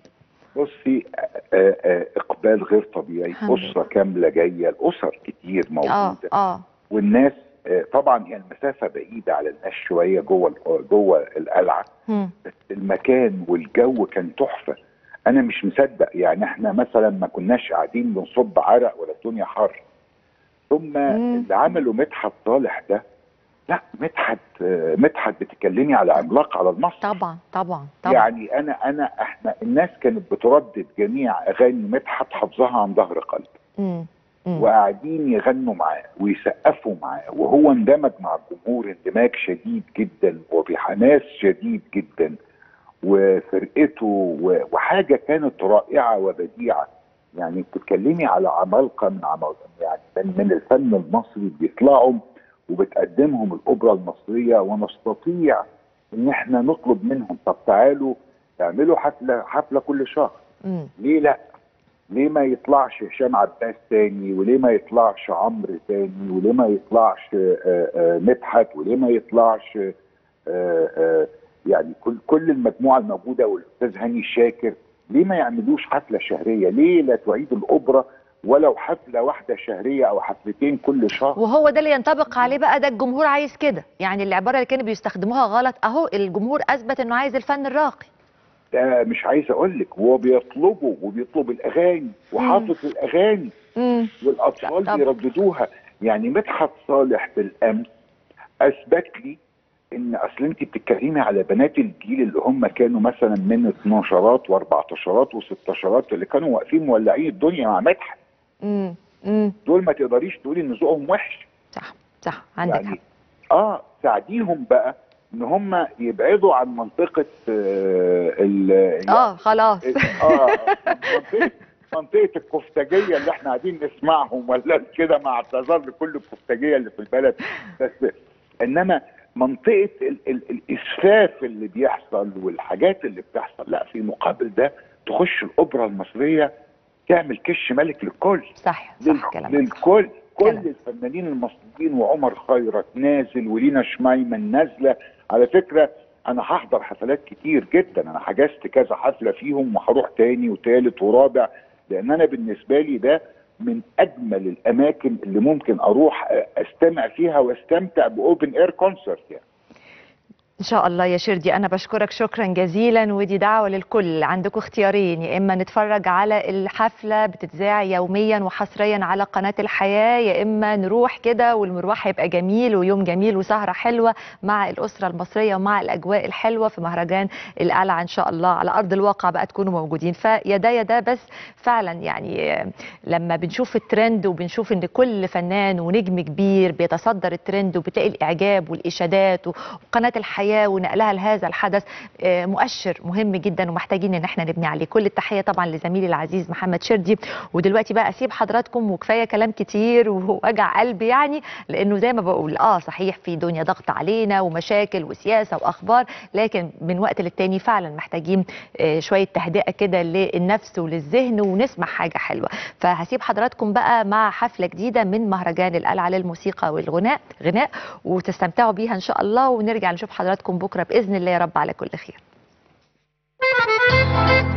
بصي آه، آه، اقبال غير طبيعي الحمد اسره كامله جايه الاسر كتير اه موجوده اه والناس آه، طبعا هي المسافه بعيده على الناس شويه جوه ال- جوه القلعه مم. بس المكان والجو كان تحفه انا مش مصدق يعني احنا مثلا ما كناش قاعدين بنصب عرق ولا الدنيا حر ثم اللي عمله مدحت صالح ده لا مدحت آه، مدحت بتتكلمي على عملاق على المسرح طبعا طبعا طبعا يعني انا انا احنا الناس كانت بتردد جميع اغاني مدحت حافظاها عن ظهر قلب مم. مم. وقاعدين يغنوا معاه ويسقفوا معاه وهو اندمج مع الجمهور اندماج شديد جدا وبحماس شديد جدا وفرقته و- وحاجه كانت رائعه وبديعه يعني بتتكلمي على عمالقه من عمالقه يعني من, من الفن المصري بيطلعوا وبتقدمهم الاوبرا المصريه ونستطيع ان احنا نطلب منهم طب تعالوا اعملوا حفله حفله كل شهر مم. ليه لا؟ ليه ما يطلعش هشام عباس تاني وليه ما يطلعش عمرو تاني وليه ما يطلعش آه، آه، مدحت وليه ما يطلعش آه، آه، يعني كل كل المجموعه الموجوده والاستاذ هاني شاكر ليه ما يعملوش حفله شهريه؟ ليه لا تعيد الاوبرا ولو حفله واحده شهريه او حفلتين كل شهر وهو ده اللي ينطبق عليه بقى ده الجمهور عايز كده يعني العباره اللي كانوا بيستخدموها غلط اهو الجمهور اثبت انه عايز الفن الراقي ده مش عايز اقول لك هو بيطلبه وبيطلب الاغاني وحافظ الاغاني امم والاطفال طب. بيرددوها يعني مدحت صالح بالامس اثبت لي ان اصل انت بتتكلمي على بنات الجيل اللي هم كانوا مثلا من 12 و14 و16 اللي كانوا واقفين مولعين الدنيا مع مدحت امم امم دول ما تقدريش تقولي ان ذوقهم وحش صح صح عندك حق يعني اه ساعديهم بقى ان هم يبعدوا عن منطقه آه ال اه خلاص اه منطقه منطقه الكفتاجيه اللي احنا قاعدين نسمعهم ولا كده مع اعتذار لكل الكفتاجيه اللي في البلد بس انما منطقه ال ال الاسفاف اللي بيحصل والحاجات اللي بتحصل لا في مقابل ده تخش الاوبرا المصريه تعمل كش ملك للكل صح لل- صح كلامك للكل كل الفنانين المصريين وعمر خيرت نازل ولينا شمايمن نازله على فكره انا هحضر حفلات كتير جدا انا حجزت كذا حفله فيهم وهروح تاني وتالت ورابع لان انا بالنسبه لي ده من اجمل الاماكن اللي ممكن اروح استمع فيها واستمتع باوبن اير كونسرت يعني ان شاء الله يا شردي انا بشكرك شكرا جزيلا ودي دعوه للكل عندكم اختيارين يا اما نتفرج على الحفله بتتذاع يوميا وحصريا على قناه الحياه يا اما نروح كده والمروح هيبقى جميل ويوم جميل وسهره حلوه مع الاسره المصريه ومع الاجواء الحلوه في مهرجان القلعه ان شاء الله على ارض الواقع بقى تكونوا موجودين فيا ده يا ده بس فعلا يعني آه، لما بنشوف الترند وبنشوف ان كل فنان ونجم كبير بيتصدر الترند وبتلاقي الاعجاب والاشادات وقناه الحياه ونقلها لهذا الحدث آه، مؤشر مهم جدا ومحتاجين ان احنا نبني عليه كل التحيه طبعا لزميلي العزيز محمد شردي ودلوقتي بقى اسيب حضراتكم وكفايه كلام كتير ووجع قلب يعني لانه زي ما بقول اه صحيح في دنيا ضغط علينا ومشاكل وسياسه واخبار لكن من وقت للتاني فعلا محتاجين آه، شويه تهدئه كده للنفس وللذهن ونسمع حاجه حلوه فهسيب حضراتكم بقى مع حفله جديده من مهرجان القلعه للموسيقى والغناء غناء وتستمتعوا بيها ان شاء الله ونرجع نشوف حضراتكم بكره باذن الله يا رب على كل خير